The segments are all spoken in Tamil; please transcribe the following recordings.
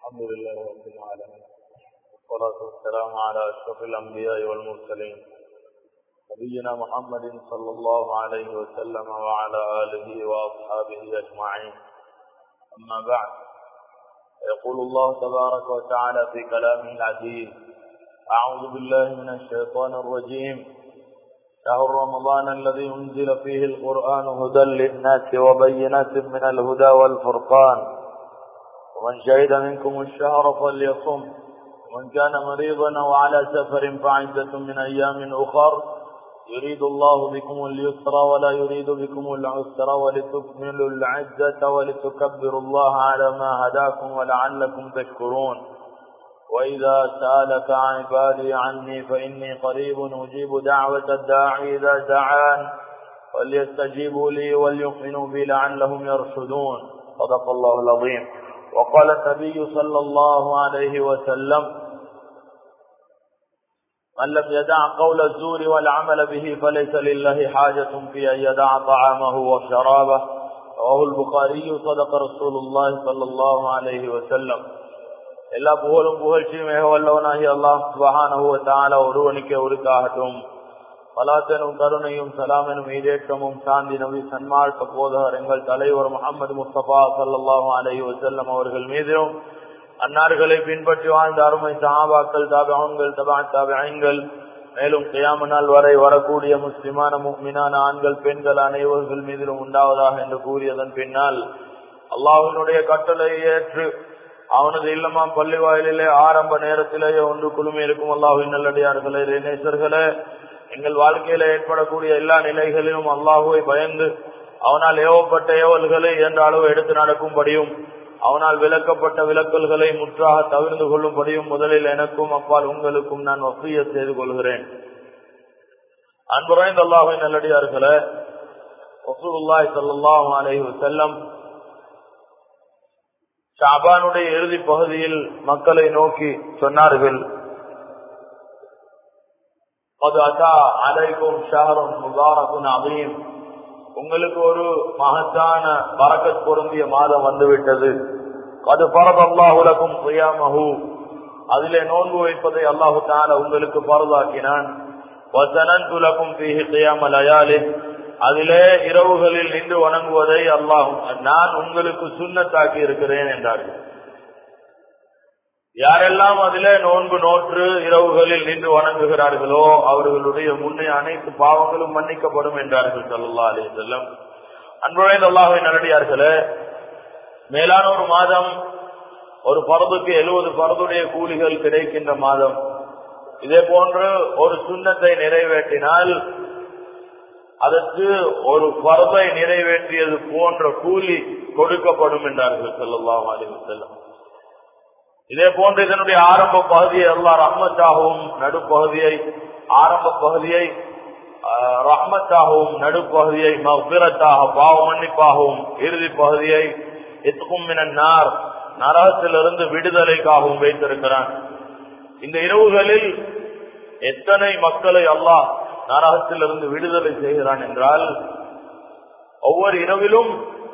الحمد لله رب العالمين والصلاة والسلام على أشرف الأنبياء والمرسلين نبينا محمد صلى الله عليه وسلم وعلى آله وأصحابه أجمعين أما بعد يقول الله تبارك وتعالى في كلامه العزيز أعوذ بالله من الشيطان الرجيم شهر رمضان الذي أنزل فيه القرآن هدى للناس وبينات من الهدى والفرقان ومن شهد منكم الشهر فليصم ومن كان مريضا أو على سفر فعدة من أيام أخر يريد الله بكم اليسر ولا يريد بكم العسر ولتكملوا العزة ولتكبروا الله على ما هداكم ولعلكم تشكرون وإذا سألك عبادي عني فإني قريب أجيب دعوة الداعي إذا دعان فليستجيبوا لي وليؤمنوا بي لعلهم يرشدون صدق الله العظيم وقال النبي صلى الله عليه وسلم من لم يدع قول الزور والعمل به فليس لله حاجة في أن يدع طعامه وشرابه رواه البخاري صدق رسول الله صلى الله عليه وسلم எல்லா புகழும் புகழ்ச்சியும் வல்லவனாகி அல்லாஹ் சுபஹானஹுவத்தால ஒருவனுக்கே உருக்காகட்டும் பலாத்தனும் கருணையும் சலாமெனும் ஈடேற்றமும் சாந்தி நபி சன்மார்க்க போதகர் எங்கள் தலைவர் முகமது முஸ்தபா சல்லாஹூ அலஹி வசல்லம் அவர்கள் மீதும் அன்னார்களை பின்பற்றி வாழ்ந்த அருமை சஹாபாக்கள் தாபகங்கள் தபா தாபங்கள் மேலும் கியாம நாள் வரை வரக்கூடிய முஸ்லிமான முக்மினான ஆண்கள் பெண்கள் அனைவர்கள் மீதிலும் உண்டாவதாக என்று கூறியதன் பின்னால் அல்லாஹினுடைய கட்டளை ஏற்று அவனது இல்லமாம் பள்ளி வாயிலே ஆரம்ப நேரத்திலேயே ஒன்று குழுமி இருக்கும் அல்லாஹின் நல்லடியார்களே நேசர்களே எங்கள் வாழ்க்கையில ஏற்படக்கூடிய எல்லா நிலைகளிலும் அல்லாஹுவை பயந்து அவனால் ஏவப்பட்ட ஏவல்களை என்ற அளவு எடுத்து நடக்கும்படியும் அவனால் விளக்கப்பட்ட விளக்கல்களை முற்றாக தவிர்ந்து கொள்ளும்படியும் முதலில் எனக்கும் அப்பால் உங்களுக்கும் நான் வசிய செய்து கொள்கிறேன் அன்புரைந்த அல்லாஹின் நல்லடியார்களே வசூலுல்லாய் சல்லாஹூ அலஹி செல்லம் ஷாபானுடைய இறுதி பகுதியில் மக்களை நோக்கி சொன்னார்கள் உங்களுக்கு ஒரு மகத்தான பறக்கத் பொருந்திய மாதம் வந்துவிட்டது அது பரதல்லாஹுலகும் சுயாமகு அதிலே நோன்பு வைப்பதை அல்லாஹு தான உங்களுக்கு பரதாக்கினான் அதிலே இரவுகளில் நின்று வணங்குவதை அல்லாஹ் நான் உங்களுக்கு சுண்ணத்தாக்கி இருக்கிறேன் என்றார்கள் யாரெல்லாம் அதிலே நோன்பு நோற்று இரவுகளில் நின்று வணங்குகிறார்களோ அவர்களுடைய முன்னே அனைத்து பாவங்களும் மன்னிக்கப்படும் என்றார்கள் சல்லா அலி செல்லம் அன்புழைந்த அல்லாஹை நல்லடியார்களே மேலான ஒரு மாதம் ஒரு பரதுக்கு எழுபது பரதுடைய கூலிகள் கிடைக்கின்ற மாதம் இதே போன்று ஒரு சுண்ணத்தை நிறைவேற்றினால் அதற்கு ஒரு பரதை நிறைவேற்றியது போன்ற கூலி கொடுக்கப்படும் என்றார்கள் செல்லல்லாம் அலி செல்லம் இதே போன்று இதனுடைய ஆரம்ப பகுதியை எல்லா ரஹ்மத்தாகவும் நடுப்பகுதியை ஆரம்ப பகுதியை ரஹ்மத்தாகவும் நடுப்பகுதியை மபிரத்தாக பாவ மன்னிப்பாகவும் இறுதி பகுதியை எத்துக்கும் நார் நரகத்திலிருந்து விடுதலைக்காகவும் வைத்திருக்கிறான் இந்த இரவுகளில் எத்தனை மக்களை அல்லாஹ் நரகத்திலிருந்து விடுதலை செய்கிறான் என்றால் ஒவ்வொரு இரவிலும்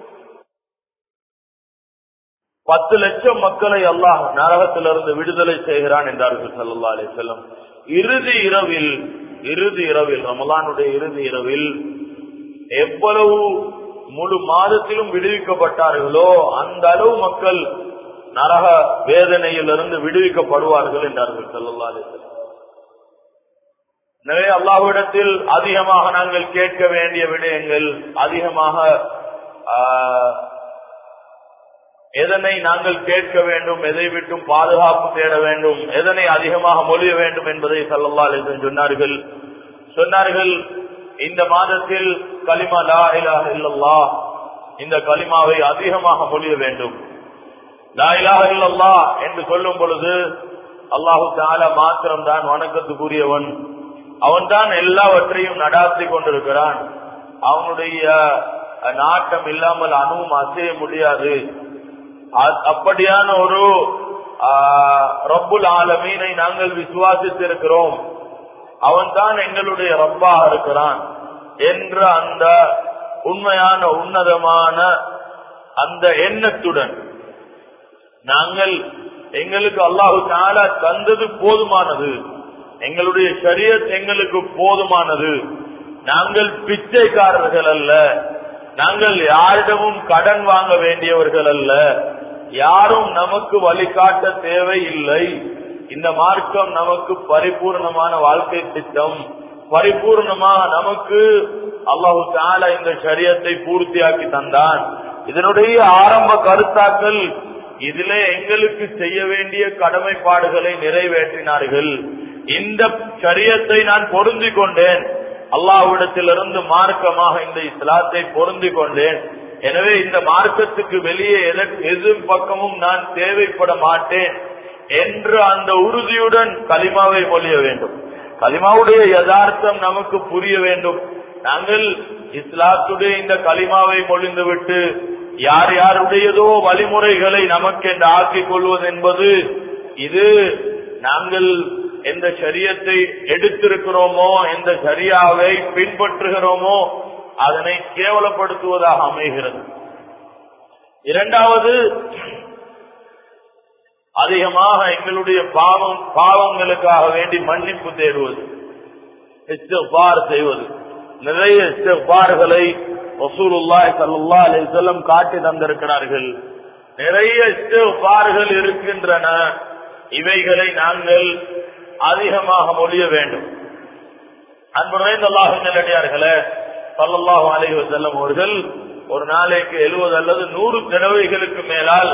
பத்து லட்சம் மக்களை அல்லாஹ் நரகத்திலிருந்து விடுதலை செய்கிறான் என்றார்கள் சல்லா அலி செல்லம் இறுதி இரவில் இறுதி இரவில் ரமலானுடைய இறுதி இரவில் எவ்வளவு முழு மாதத்திலும் விடுவிக்கப்பட்டார்களோ அந்த அளவு மக்கள் நரக வேதனையிலிருந்து விடுவிக்கப்படுவார்கள் என்றார்கள் சல்லா அலி செல்லம் எனவே அல்லாஹுவிடத்தில் அதிகமாக நாங்கள் கேட்க வேண்டிய விடயங்கள் அதிகமாக எதனை நாங்கள் கேட்க வேண்டும் எதை விட்டும் பாதுகாப்பு தேட வேண்டும் எதனை அதிகமாக மொழிய வேண்டும் என்பதை சல்லல்லா சொன்னார்கள் சொன்னார்கள் இந்த மாதத்தில் கலிமா லா இலாஹ இல்லல்லா இந்த கலிமாவை அதிகமாக மொழிய வேண்டும் லா இலாஹ இல்லல்லா என்று சொல்லும் பொழுது அல்லாஹு தால மாத்திரம் தான் வணக்கத்துக்குரியவன் அவன் தான் எல்லாவற்றையும் நடாத்தி கொண்டிருக்கிறான் அவனுடைய நாட்டம் இல்லாமல் அணுவும் அசைய முடியாது அப்படியான ஒரு ரப்புல் ஆலமீனை நாங்கள் விசுவாசித்திருக்கிறோம் அவன் தான் எங்களுடைய ரப்பாக இருக்கிறான் என்ற அந்த உண்மையான உன்னதமான அந்த எண்ணத்துடன் நாங்கள் எங்களுக்கு அல்லாஹு தாலா தந்தது போதுமானது எங்களுடைய ஷரியத் எங்களுக்கு போதுமானது நாங்கள் பிச்சைக்காரர்கள் அல்ல நாங்கள் யாரிடமும் கடன் வாங்க வேண்டியவர்கள் அல்ல யாரும் நமக்கு வழிகாட்ட தேவை இல்லை இந்த மார்க்கம் நமக்கு பரிபூர்ணமான வாழ்க்கை திட்டம் பரிபூர்ணமாக நமக்கு அல்லாஹு தாலா இந்த சரியத்தை பூர்த்தியாக்கி தந்தான் இதனுடைய ஆரம்ப கருத்தாக்கள் இதிலே எங்களுக்கு செய்ய வேண்டிய கடமைப்பாடுகளை நிறைவேற்றினார்கள் இந்த சரியத்தை நான் பொருந்தி கொண்டேன் அல்லாஹ்விடத்திலிருந்து மார்க்கமாக இந்த இஸ்லாத்தை பொருந்தி கொண்டேன் எனவே இந்த மார்க்கத்துக்கு வெளியே எது பக்கமும் நான் தேவைப்பட மாட்டேன் என்று அந்த உறுதியுடன் கலிமாவை மொழிய வேண்டும் கலிமாவுடைய யதார்த்தம் நமக்கு புரிய வேண்டும் நாங்கள் இஸ்லாத்துடைய இந்த கலிமாவை மொழிந்து விட்டு யார் யாருடையதோ வழிமுறைகளை நமக்கு என்று ஆக்கிக் கொள்வது என்பது இது நாங்கள் எந்த சரியத்தை எடுத்திருக்கிறோமோ எந்த சரியாவை பின்பற்றுகிறோமோ அதனை கேவலப்படுத்துவதாக அமைகிறது இரண்டாவது அதிகமாக எங்களுடைய பாவம் பாவங்களுக்காக வேண்டி மன்னிப்பு தேடுவது இஸ்திஃபார் செய்வது நிறைய இஸ்திஃபார்களை ரசூலுல்லாஹி ஸல்லல்லாஹு அலைஹி வஸல்லம் காட்டி தந்திருக்கிறார்கள் நிறைய இஸ்திஃபார்கள் இருக்கின்றன இவைகளை நாங்கள் அதிகமாக மொழிய வேண்டும் அன்பு நிறைந்த அல்லாஹு நல்லடியார்களே ஸல்லல்லாஹு அலைஹி வஸல்லம் அவர்கள் ஒரு நாளைக்கு எழுபது அல்லது நூறு தடவைகளுக்கு மேலால்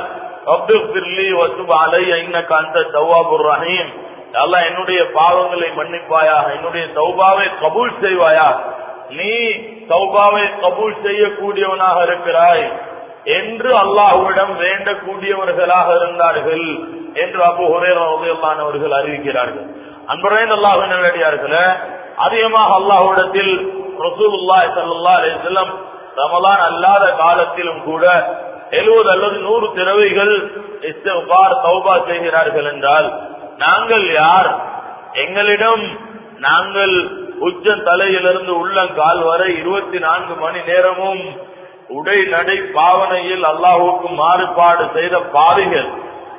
என்னுடைய பாவங்களை மன்னிப்பாயாக என்னுடைய தௌபாவை கபூல் செய்வாயா நீ தௌபாவை கபூல் செய்யக்கூடியவனாக இருக்கிறாய் என்று அல்லாஹுவிடம் வேண்டக்கூடியவர்களாக இருந்தார்கள் என்று அபு ஹுரேரானவர்கள் அறிவிக்கிறார்கள் அன்புரைந்த அல்லாஹு நல்லடியார்களே அதிகமாக அல்லாஹுடத்தில் ரசூலுல்லாய் சல்லா அலிஸ்லம் ரமலான் அல்லாத காலத்திலும் கூட எழுபது அல்லது நூறு திறவைகள் இஸ்திஃபார் தௌபா செய்கிறார்கள் என்றால் நாங்கள் யார் எங்களிடம் நாங்கள் உச்ச தலையிலிருந்து உள்ளங்கால் வரை இருபத்தி நான்கு மணி நேரமும் உடை நடை பாவனையில் அல்லாஹுக்கு மாறுபாடு செய்த பாவிகள்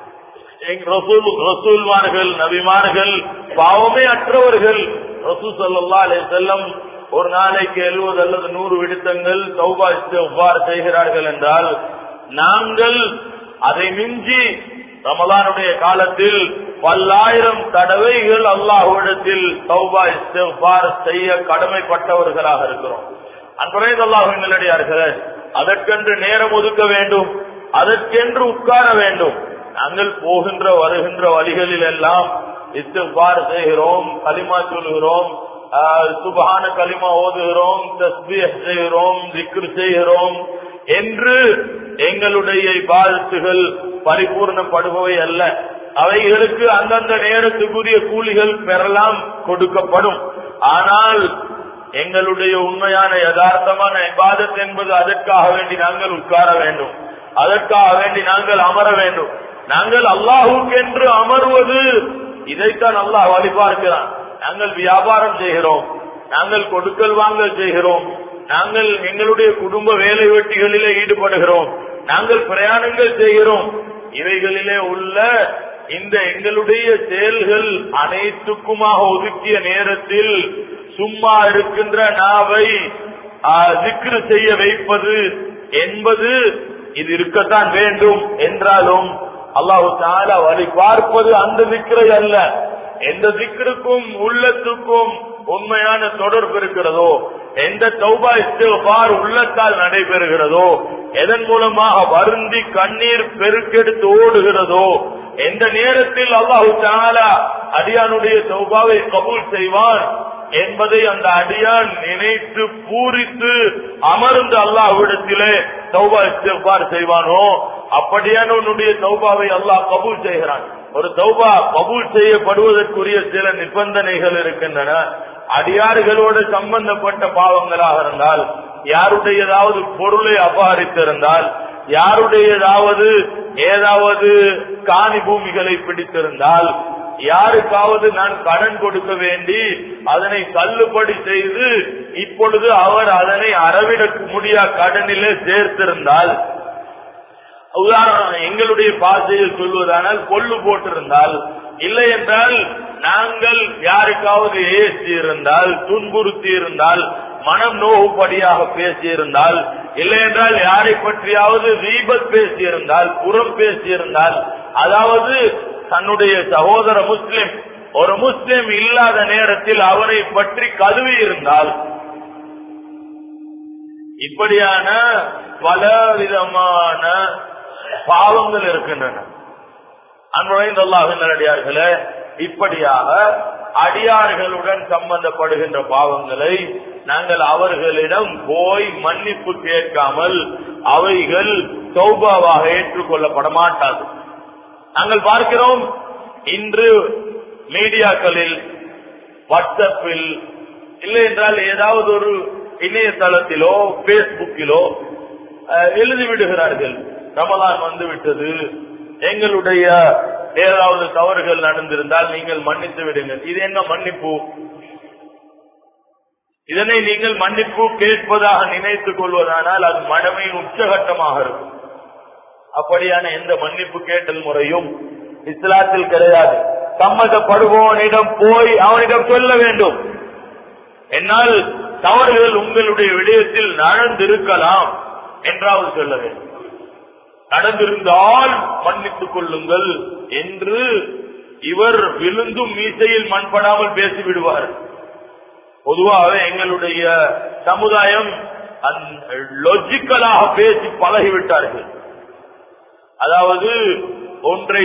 ரசூல்மார்கள் நபிமார்கள் பாவமே அற்றவர்கள் ரசூல் சல்லா அலே செல்லம் ஒரு நாளைக்கு எழுபது அல்லது நூறு விடுத்தங்கள் சௌபா இஸ்திஃபார் செய்கிறார்கள் என்றால் நாங்கள் அதை மிஞ்சி ரமலானுடைய காலத்தில் பல்லாயிரம் தடவைகள் அல்லாஹுவிடத்தில் சௌபா இஸ்திஃபார் செய்ய கடமைப்பட்டவர்களாக இருக்கிறோம் அன்பரே அல்லாஹின் நிலடியார்களே அதற்கென்று நேரம் ஒதுக்க வேண்டும் அதற்கென்று உட்கார வேண்டும் நாங்கள் போகின்ற வருகின்ற வழிகளில் எல்லாம் இஸ்திஃபார் செய்கிறோம் களிமா சொல்கிறோம் சுபகான களிமா ஓதுகிறோம் தஸ்பிய செய்கிறோம் திக்ரு செய்கிறோம் என்று எங்களுடைய பாதத்துகள் பரிபூர்ணப்படுபவை அல்ல அவைகளுக்கு அந்தந்த நேரத்துக்குரிய கூலிகள் பெறலாம் கொடுக்கப்படும் ஆனால் எங்களுடைய உண்மையான யதார்த்தமான இபாதத் என்பது அதற்காக வேண்டி நாங்கள் உட்கார வேண்டும் அதற்காக வேண்டி நாங்கள் அமர வேண்டும் நாங்கள் அல்லாஹுக்கு என்று அமர்வது இதைத்தான் அல்லாஹ் வழிபார்க்கிறான் நாங்கள் வியாபாரம் செய்கிறோம் நாங்கள் கொடுக்கல் வாங்கல் செய்கிறோம் நாங்கள் எங்களுடைய குடும்ப வேலை வெட்டிகளிலே ஈடுபடுகிறோம் நாங்கள் பிரயாணங்கள் செய்கிறோம் இவைகளிலே உள்ள இந்த எங்களுடைய செயல்கள் அனைத்துக்குமாக ஒதுக்கிய நேரத்தில் சும்மா இருக்கின்ற நாவை திக்ரு செய்ய வைப்பது என்பது இது இருக்கத்தான் வேண்டும் என்றாலும் அல்லாஹு தாலா வழி பார்ப்பது அந்த திக்ரை அல்ல எந்த திக்ருக்கும் உள்ளத்துக்கும் உண்மையான தொடர்பு இருக்கிறதோ எந்த தௌபா இஸ்திஃபார் உள்ளத்தால் நடைபெறுகிறதோ எதன் மூலமாக வருந்தி கண்ணீர் பெருக்கெடுத்து ஓடுகிறதோ எந்த நேரத்தில் அல்லாஹு தாலா அடியானுடைய தௌபாவை கபூல் செய்வான் என்பதை அந்த அடியான் நினைத்து பூரித்து அமர்ந்து அல்லாஹ்விடத்திலே தௌபா இஸ்திஃபார் செய்வானோ அப்படியான உன்னுடைய தௌபாவை அல்லாஹ் கபூல் செய்கிறான் ஒரு தௌபா கபூல் செய்யப்படுவதற்குரிய சில நிபந்தனைகள் இருக்கின்றன அடியாறுகளோடு சம்பந்தப்பட்ட பாவங்களாக இருந்தால் யாருடைய ஏதாவது பொருளை அபகரித்திருந்தால் யாருடையதாவது ஏதாவது காணி பூமிகளை பிடித்திருந்தால் யாருக்காவது நான் கடன் கொடுக்க வேண்டி அதனை தள்ளுபடி செய்து இப்பொழுது அவர் அதனை அறவிட முடியா கடனிலே சேர்த்திருந்தால் உதாரணம் எங்களுடைய பாசையில் சொல்வதானால் கொள்ளு போட்டிருந்தால் இல்லை என்றால் நாங்கள் யாருக்காவது ஏசி இருந்தால் துன்புறுத்தி இருந்தால் மனம் நோவுபடியாக பேசியிருந்தால் இல்லை என்றால் யாரை பற்றியாவது தீபத் பேசியிருந்தால் புறம் பேசியிருந்தால் அதாவது தன்னுடைய சகோதர முஸ்லிம் ஒரு முஸ்லிம் இல்லாத நேரத்தில் அவரை பற்றி கதுவி இருந்தால் இப்படியான பல விதமான பாவங்கள் இருக்கின்றன அன்புழைந்த அல்லாஹர்களே இப்படியாக அடியார்களுடன் சம்பந்தப்படுகின்ற பாவங்களை நாங்கள் அவர்களிடம் போய் மன்னிப்பு கேட்காமல் அவைகள் சௌபாவாக ஏற்றுக்கொள்ளப்பட மாட்டாது நாங்கள் பார்க்கிறோம் இன்று மீடியாக்களில் வாட்ஸ்அப்பில் இல்லை என்றால் ஏதாவது ஒரு இணையதளத்திலோ பேஸ்புக்கிலோ எழுதி விடுகிறார்கள் ரமலான் வந்து விட்டது எங்களுடைய ஏதாவது தவறுகள் நடந்திருந்தால் நீங்கள் மன்னித்து விடுங்கள் இது என்ன மன்னிப்பு இதனை நீங்கள் மன்னிப்பு கேட்பதாக நினைத்துக் கொள்வதானால் அது மடமையின் உச்சகட்டமாக இருக்கும் அப்படியான எந்த மன்னிப்பு கேட்டல் முறையும் இஸ்லாத்தில் கிடையாது சம்மதப்படுபவனிடம் போய் அவனிடம் சொல்ல வேண்டும் என்னால் தவறுகள் உங்களுடைய விடயத்தில் நடந்திருக்கலாம் என்றாவது சொல்ல வேண்டும் நடந்திருந்தால் மன்னித்துக் கொள்ளுங்கள் என்று இவர் விழுந்தும் மீசையில் மண்படாமல் பேசிவிடுவார் பொதுவாக எங்களுடைய சமுதாயம் லொஜிக்கலாக பேசி பழகிவிட்டார்கள் அதாவது ஒன்றை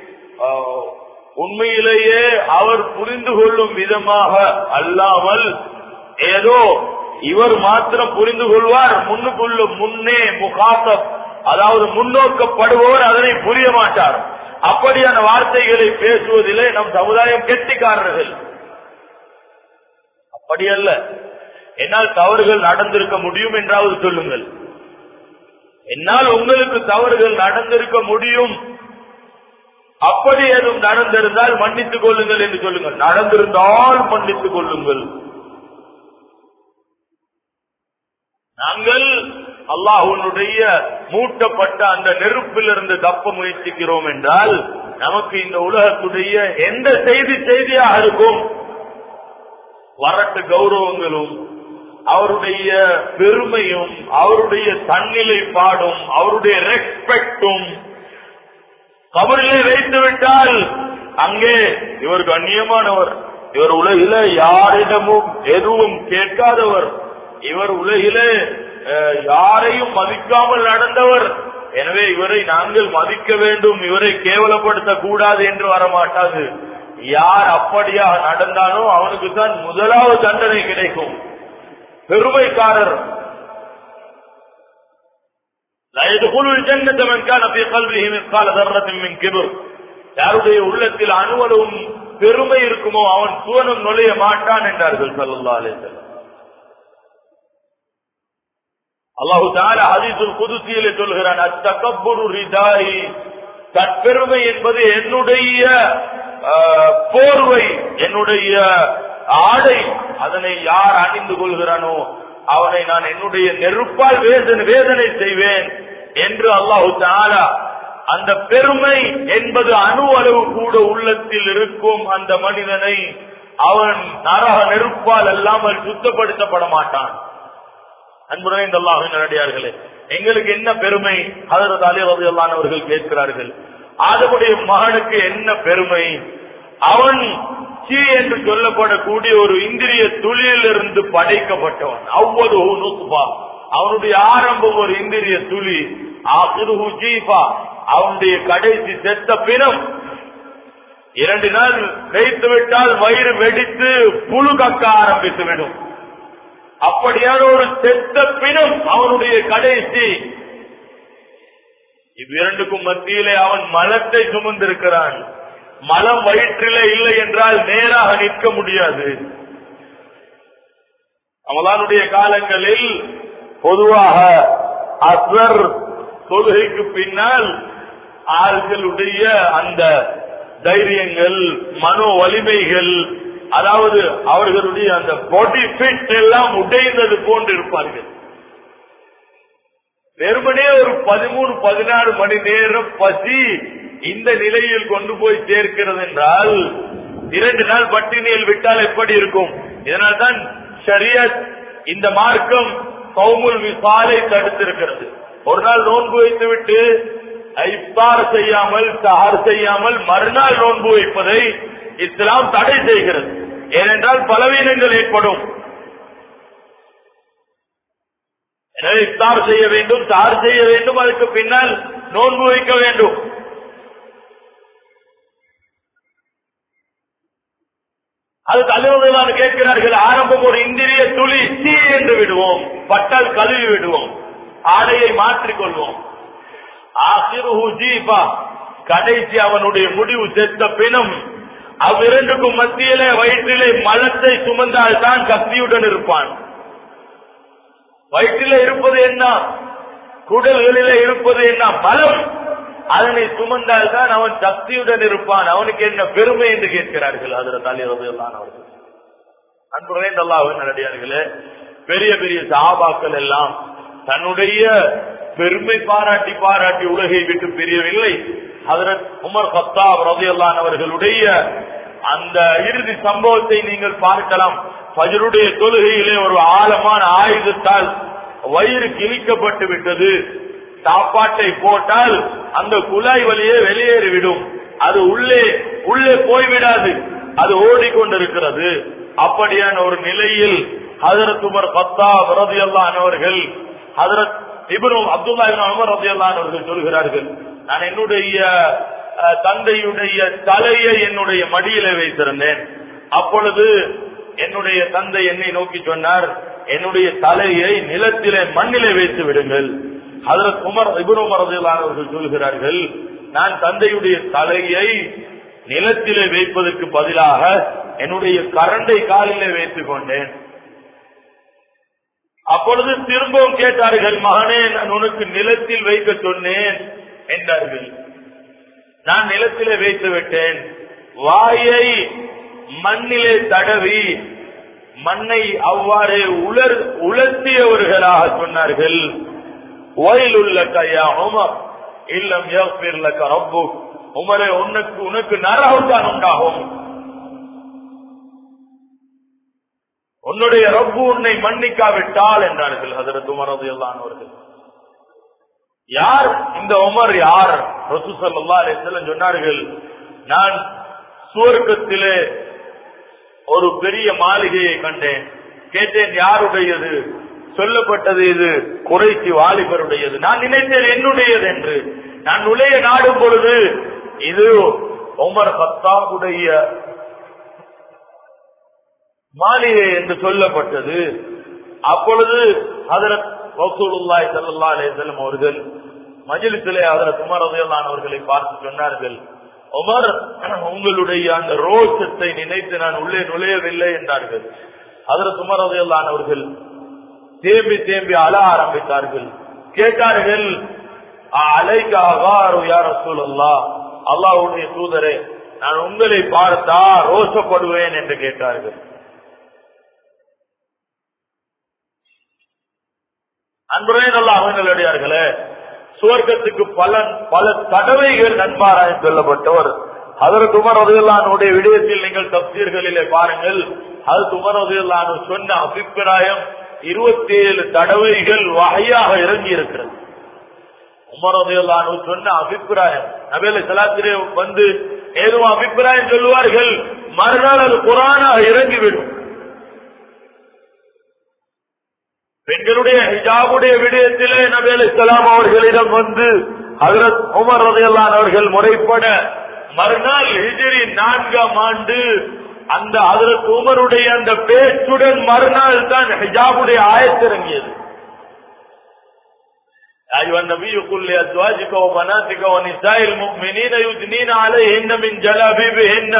உண்மையிலேயே அவர் புரிந்து கொள்ளும் விதமாக அல்லாமல் ஏதோ இவர் மாத்திரம் புரிந்து கொள்வார் முன்னுக்குள்ள முன்னே முகாத்தம் அதாவது முன்னோக்கப்படுபவர் அதனை புரிய மாட்டார் அப்படியான வார்த்தைகளை பேசுவதிலே நம் சமுதாயம் கெட்டிக்காரர்கள் அப்படி அல்ல என்னால் தவறுகள் நடந்திருக்க முடியும் என்றாவது சொல்லுங்கள் என்னால் உங்களுக்கு தவறுகள் நடந்திருக்க முடியும் அப்படி ஏதும் நடந்திருந்தால் மன்னித்துக் கொள்ளுங்கள் என்று சொல்லுங்கள் நடந்திருந்தால் மன்னித்துக் கொள்ளுங்கள் நாங்கள் அல்லாஹுனுடைய மூட்டப்பட்ட அந்த நெருப்பிலிருந்து தப்ப முயற்சிக்கிறோம் என்றால் நமக்கு இந்த உலகத்துடைய எந்த செய்தி செய்தியாக இருக்கும் வரட்டு கௌரவங்களும் அவருடைய பெருமையும் அவருடைய தன்னிலை பாடும் அவருடைய ரெஸ்பெக்டும் கபரிலே வைத்து விட்டால் அங்கே இவர் கண்ணியமானவர் இவர் உலகில யாரிடமும் எதுவும் கேட்காதவர் இவர் உலகிலே யாரையும் மதிக்காமல் நடந்தவர் எனவே இவரை நாங்கள் மதிக்க வேண்டும் இவரை கேவலப்படுத்த கூடாது என்று வரமாட்டாது யார் அப்படியாக நடந்தானோ அவனுக்கு தான் முதலாவது தண்டனை கிடைக்கும் பெருமைக்காரர் யாருடைய உள்ளத்தில் அணுவலும் பெருமை இருக்குமோ அவன் சுவனம் நுழைய மாட்டான் என்றார்கள் சல்லா அலேசல் அல்லாஹு தாலா ஹதீசுல் குதுசியிலே சொல்கிறான் அத்தகப்புரு ரிதாயி தற்பெருமை என்பது என்னுடைய போர்வை என்னுடைய ஆடை அதனை யார் அணிந்து கொள்கிறானோ அவனை நான் என்னுடைய நெருப்பால் வேதனை வேதனை செய்வேன் என்று அல்லாஹு தாலா அந்த பெருமை என்பது அணு அளவு கூட உள்ளத்தில் இருக்கும் அந்த மனிதனை அவன் நரக நெருப்பால் அல்லாமல் சுத்தப்படுத்தப்பட மாட்டான் அன்புடன் இந்த அல்லாஹின் நடிகார்களே எங்களுக்கு என்ன பெருமை ஹதரத் அலி ரபியல்லான் அவர்கள் கேட்கிறார்கள் ஆதமுடைய மகனுக்கு என்ன பெருமை அவன் சி என்று சொல்லப்படக்கூடிய ஒரு இந்திரிய துளியிலிருந்து படைக்கப்பட்டவன் அவ்வளவு நுசுபா அவனுடைய ஆரம்பம் ஒரு இந்திரிய துளி ஆசிருஹு ஜீஃபா அவனுடைய கடைசி செத்த பிணம் இரண்டு நாள் வைத்து விட்டால் வயிறு வெடித்து புழு கக்க ஆரம்பித்து விடும் அப்படியான ஒரு செத்த பிணம் அவனுடைய கடைசி இவ்விரண்டுக்கும் மத்தியிலே அவன் மலத்தை சுமந்திருக்கிறான் மலம் வயிற்றிலே இல்லை என்றால் நேராக நிற்க முடியாது அவளானுடைய காலங்களில் பொதுவாக அஸ்வர் தொழுகைக்கு பின்னால் ஆள்களுடைய அந்த தைரியங்கள் மனோ வலிமைகள் அதாவது அவர்களுடைய அந்த பாடி ஃபிட் எல்லாம் உடைந்தது போன்று இருப்பார்கள் வெறுமனே ஒரு பதிமூணு பதினாறு மணி நேரம் பசி இந்த நிலையில் கொண்டு போய் சேர்க்கிறது என்றால் இரண்டு நாள் பட்டினியில் விட்டால் எப்படி இருக்கும் இதனால்தான் ஷரியத் இந்த மார்க்கம் சௌமுல் விசாலை தடுத்திருக்கிறது ஒரு நாள் நோன்பு வைத்து விட்டு இஃப்தார் செய்யாமல் சஹர் செய்யாமல் மறுநாள் நோன்பு வைப்பதை இஸ்லாம் தடை செய்கிறது ஏனென்றால் பலவீனங்கள் ஏற்படும் எனவே இஃப்தார் செய்ய வேண்டும் சார் செய்ய வேண்டும் அதுக்கு பின்னால் நோன்பு வைக்க வேண்டும் அது தலைவர்களால் கேட்கிறார்கள் ஆரம்பம் ஒரு இந்திரிய துளி தீ என்று விடுவோம் பட்டால் கழுவி விடுவோம் ஆடையை மாற்றிக் கொள்வோம் ஆசிருஹு ஜீபா கடைசி அவனுடைய முடிவு செத்த பிணம் அவ்விரண்டுக்கும் மத்தியிலே வயிற்றிலே மலத்தை சுமந்தால் தான் கத்தியுடன் இருப்பான் வயிற்றிலே இருப்பது என்ன குடல்களிலே இருப்பது என்ன மலம் அதனை சுமந்தால் தான் அவன் சக்தியுடன் இருப்பான் அவனுக்கு என்ன பெருமை என்று கேட்கிறார்கள் அதில் தலைவர் எல்லாம் அவர்கள் அன்புறே நல்லாவும் நடடியார்களே பெரிய பெரிய சாபாக்கள் எல்லாம் தன்னுடைய பெருமை பாராட்டி பாராட்டி உலகை விட்டு பிரியவில்லை ஹதரத் உமர் கத்தாப் ரதையல்லான் அவர்களுடைய அந்த இறுதி சம்பவத்தை நீங்கள் பார்க்கலாம் பஜருடைய தொழுகையிலே ஒரு ஆழமான ஆயுதத்தால் வயிறு கிழிக்கப்பட்டு விட்டது சாப்பாட்டை போட்டால் அந்த குழாய் வழியே வெளியேறிவிடும் அது உள்ளே உள்ளே போய்விடாது அது ஓடிக்கொண்டிருக்கிறது அப்படியான ஒரு நிலையில் ஹதரத் உமர் பத்தா ரதியல்லான் அவர்கள் ஹதரத் இபரும் அப்துல்லா உமர் ரதியல்லான் அவர்கள் சொல்கிறார்கள் நான் என்னுடைய அஹ், தந்தையுடைய தலையை என்னுடைய மடியில வைத்திருந்தேன் அப்பொழுது என்னுடைய தந்தை என்னை நோக்கி சொன்னார் என்னுடைய தலையை நிலத்திலே மண்ணிலே வைத்து விடுங்கள் ஹதரத் உமர் இபுன் உமர் ரலியல்லாஹு அவர்கள் சொல்கிறார்கள் நான் தந்தையுடைய தலையை நிலத்திலே வைப்பதற்கு பதிலாக என்னுடைய கரண்டை காலிலே வைத்துக் கொண்டேன் அப்பொழுது திரும்பவும் கேட்டார்கள் மகனே நான் உனக்கு நிலத்தில் வைக்க சொன்னேன் என்றார்கள் நான் நிலத்திலே வைத்து விட்டேன் வாயை மண்ணிலே தடவி மண்ணை அவ்வாறே உலர் உலர்த்தியவர்களாக சொன்னார்கள் வயலுள்ள கையா உமர் இல்லம் யக்ஃபிர்லக ரப்பு உமரே உனக்கு உனக்கு நரகம் தான் உண்டாகும் உன்னுடைய ரப்பு உன்னை மன்னிக்காவிட்டால் என்றார்கள் ஹதரத் உமர் ரலியல்லாஹு அவர்கள் யார் இந்த உமர் யார் ரசூ ஸல்லல்லாஹு அலைஹி வஸல்லம் சொன்னார்கள் நான் சுவர்க்கத்திலே ஒரு பெரிய மாளிகையை கண்டேன் கேட்டேன் யாருடையது சொல்லப்பட்டது இது குறைச்சி வாலிபருடையது நான் நினைத்தேன் என்னுடையது என்று நான் நுழைய நாடும் பொழுது இது உமர் பத்தாவுடைய மாளிகை என்று சொல்லப்பட்டது அப்பொழுது ஹதரத் ரசூலுல்லாஹி ஸல்லல்லாஹு அலைஹி வஸல்லம் அவர்கள் மஜ்லிஸிலே ஹதரத் உமர் ரலியல்லாஹு அவர்களை பார்த்து சொன்னார்கள் உமர் உங்களுடைய அந்த ரோஷத்தை நினைத்து நான் உள்ளே நுழையவில்லை என்றார்கள் ஹதரத் உமர் ரலியல்லாஹு அவர்கள் தேம்பி தேம்பி அழ ஆரம்பித்தார்கள் கேட்டார்கள் அலைக்க அகாரு யார் ரசூலுல்லாஹ் அல்லாஹ்வுடைய தூதரே நான் உங்களை பார்த்தா ரோஷப்படுவேன் என்று கேட்டார்கள் அன்புரே நல்ல அவங்களுடையார்களே சுவர்க்கத்துக்கு பல பல தடவைகள் நண்பாராய் சொல்லப்பட்டவர் அதற்கு உமர் உதயலானுடைய விடயத்தில் நீங்கள் தப்சீர்களிலே பாருங்கள் அது உமர் உதயலானு சொன்ன அபிப்பிராயம் இருபத்தி ஏழு தடவைகள் வகையாக இறங்கி இருக்கிறது உமர் உதயலானு சொன்ன அபிப்பிராயம் நபேல சலாத்திரே வந்து ஏதோ அபிப்பிராயம் சொல்லுவார்கள் மறுநாள் அது குரானாக இறங்கிவிடும் பெண்களுடைய ஹிஜாபுடைய விடயத்திலே நபி அலிஸ்லாம் அவர்களிடம் வந்து ஹசரத் உமர் ரதையல்லான் அவர்கள் முறைப்பட மறுநாள் ஹிஜரி நான்காம் ஆண்டு அந்த ஹசரத் உமருடைய அந்த பேச்சுடன் மறுநாள் தான் ஹிஜாபுடைய ஆயத்திறங்கியது أيها النبي قل لأزواجك وبناتك ونساء المؤمنين يدنين عليهن من جلابيبهن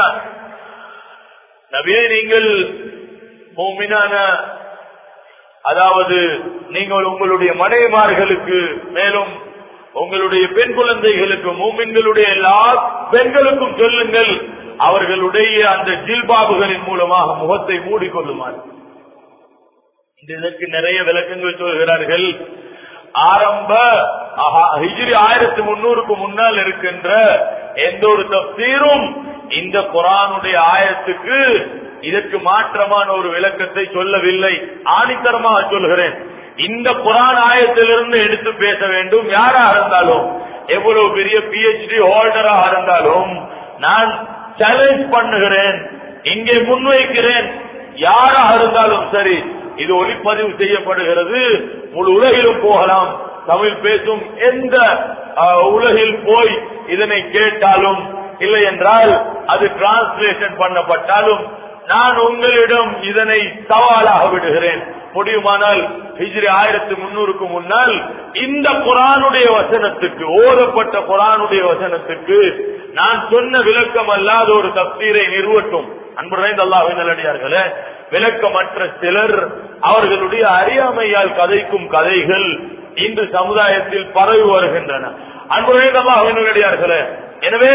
நபியே நீங்கள் மூமினான அதாவது நீங்கள் உங்களுடைய மனைவிமார்களுக்கு மேலும் உங்களுடைய பெண் குழந்தைகளுக்கு மூமின்களுடைய எல்லா பெண்களுக்கும் சொல்லுங்கள் அவர்களுடைய அந்த ஜில்பாபுகளின் மூலமாக முகத்தை மூடிக்கொள்ளுமாறு இதற்கு நிறைய விளக்கங்கள் சொல்கிறார்கள் ஆரம்ப ஹிஜ்ரி ஆயிரத்தி முன்னூறுக்கு முன்னால் இருக்கின்ற எந்த ஒரு தப்சீரும் இந்த குரானுடைய ஆயத்துக்கு இதற்கு மாற்றமான ஒரு விளக்கத்தை சொல்லவில்லை ஆணித்தரமாக சொல்கிறேன் இந்த குரான் ஆயத்திலிருந்து எடுத்து பேச வேண்டும் யாராக இருந்தாலும் எவ்வளவு பெரிய பிஹெச்டி ஹோல்டராக இருந்தாலும் நான் சேலஞ்ச் பண்ணுகிறேன் இங்கே முன்வைக்கிறேன் யாராக இருந்தாலும் சரி இது ஒளிப்பதிவு செய்யப்படுகிறது முழு உலகிலும் போகலாம் தமிழ் பேசும் எந்த அஹ், உலகில் போய் இதனை கேட்டாலும் இல்லை என்றால் அது டிரான்ஸ்லேஷன் பண்ணப்பட்டாலும் நான் உங்களிடம் இதனை சவாலாக விடுகிறேன் முடியுமானால் ஹிஜ்ரி ஆயிரத்தி முன்னூறுக்கு முன்னால் இந்த குரானுடைய வசனத்துக்கு ஓதப்பட்ட குரானுடைய வசனத்துக்கு நான் சொன்ன விளக்கம் அல்லாத ஒரு தப்தீரை நிறுவட்டும் அன்புரைந்த அல்லாஹ் நல்லடியார்களே விளக்கமற்ற சிலர் அவர்களுடைய அறியாமையால் கதைக்கும் கதைகள் இன்று சமுதாயத்தில் பரவி வருகின்றன அன்புரைந்த அல்லாஹ் நல்லடியார்களே எனவே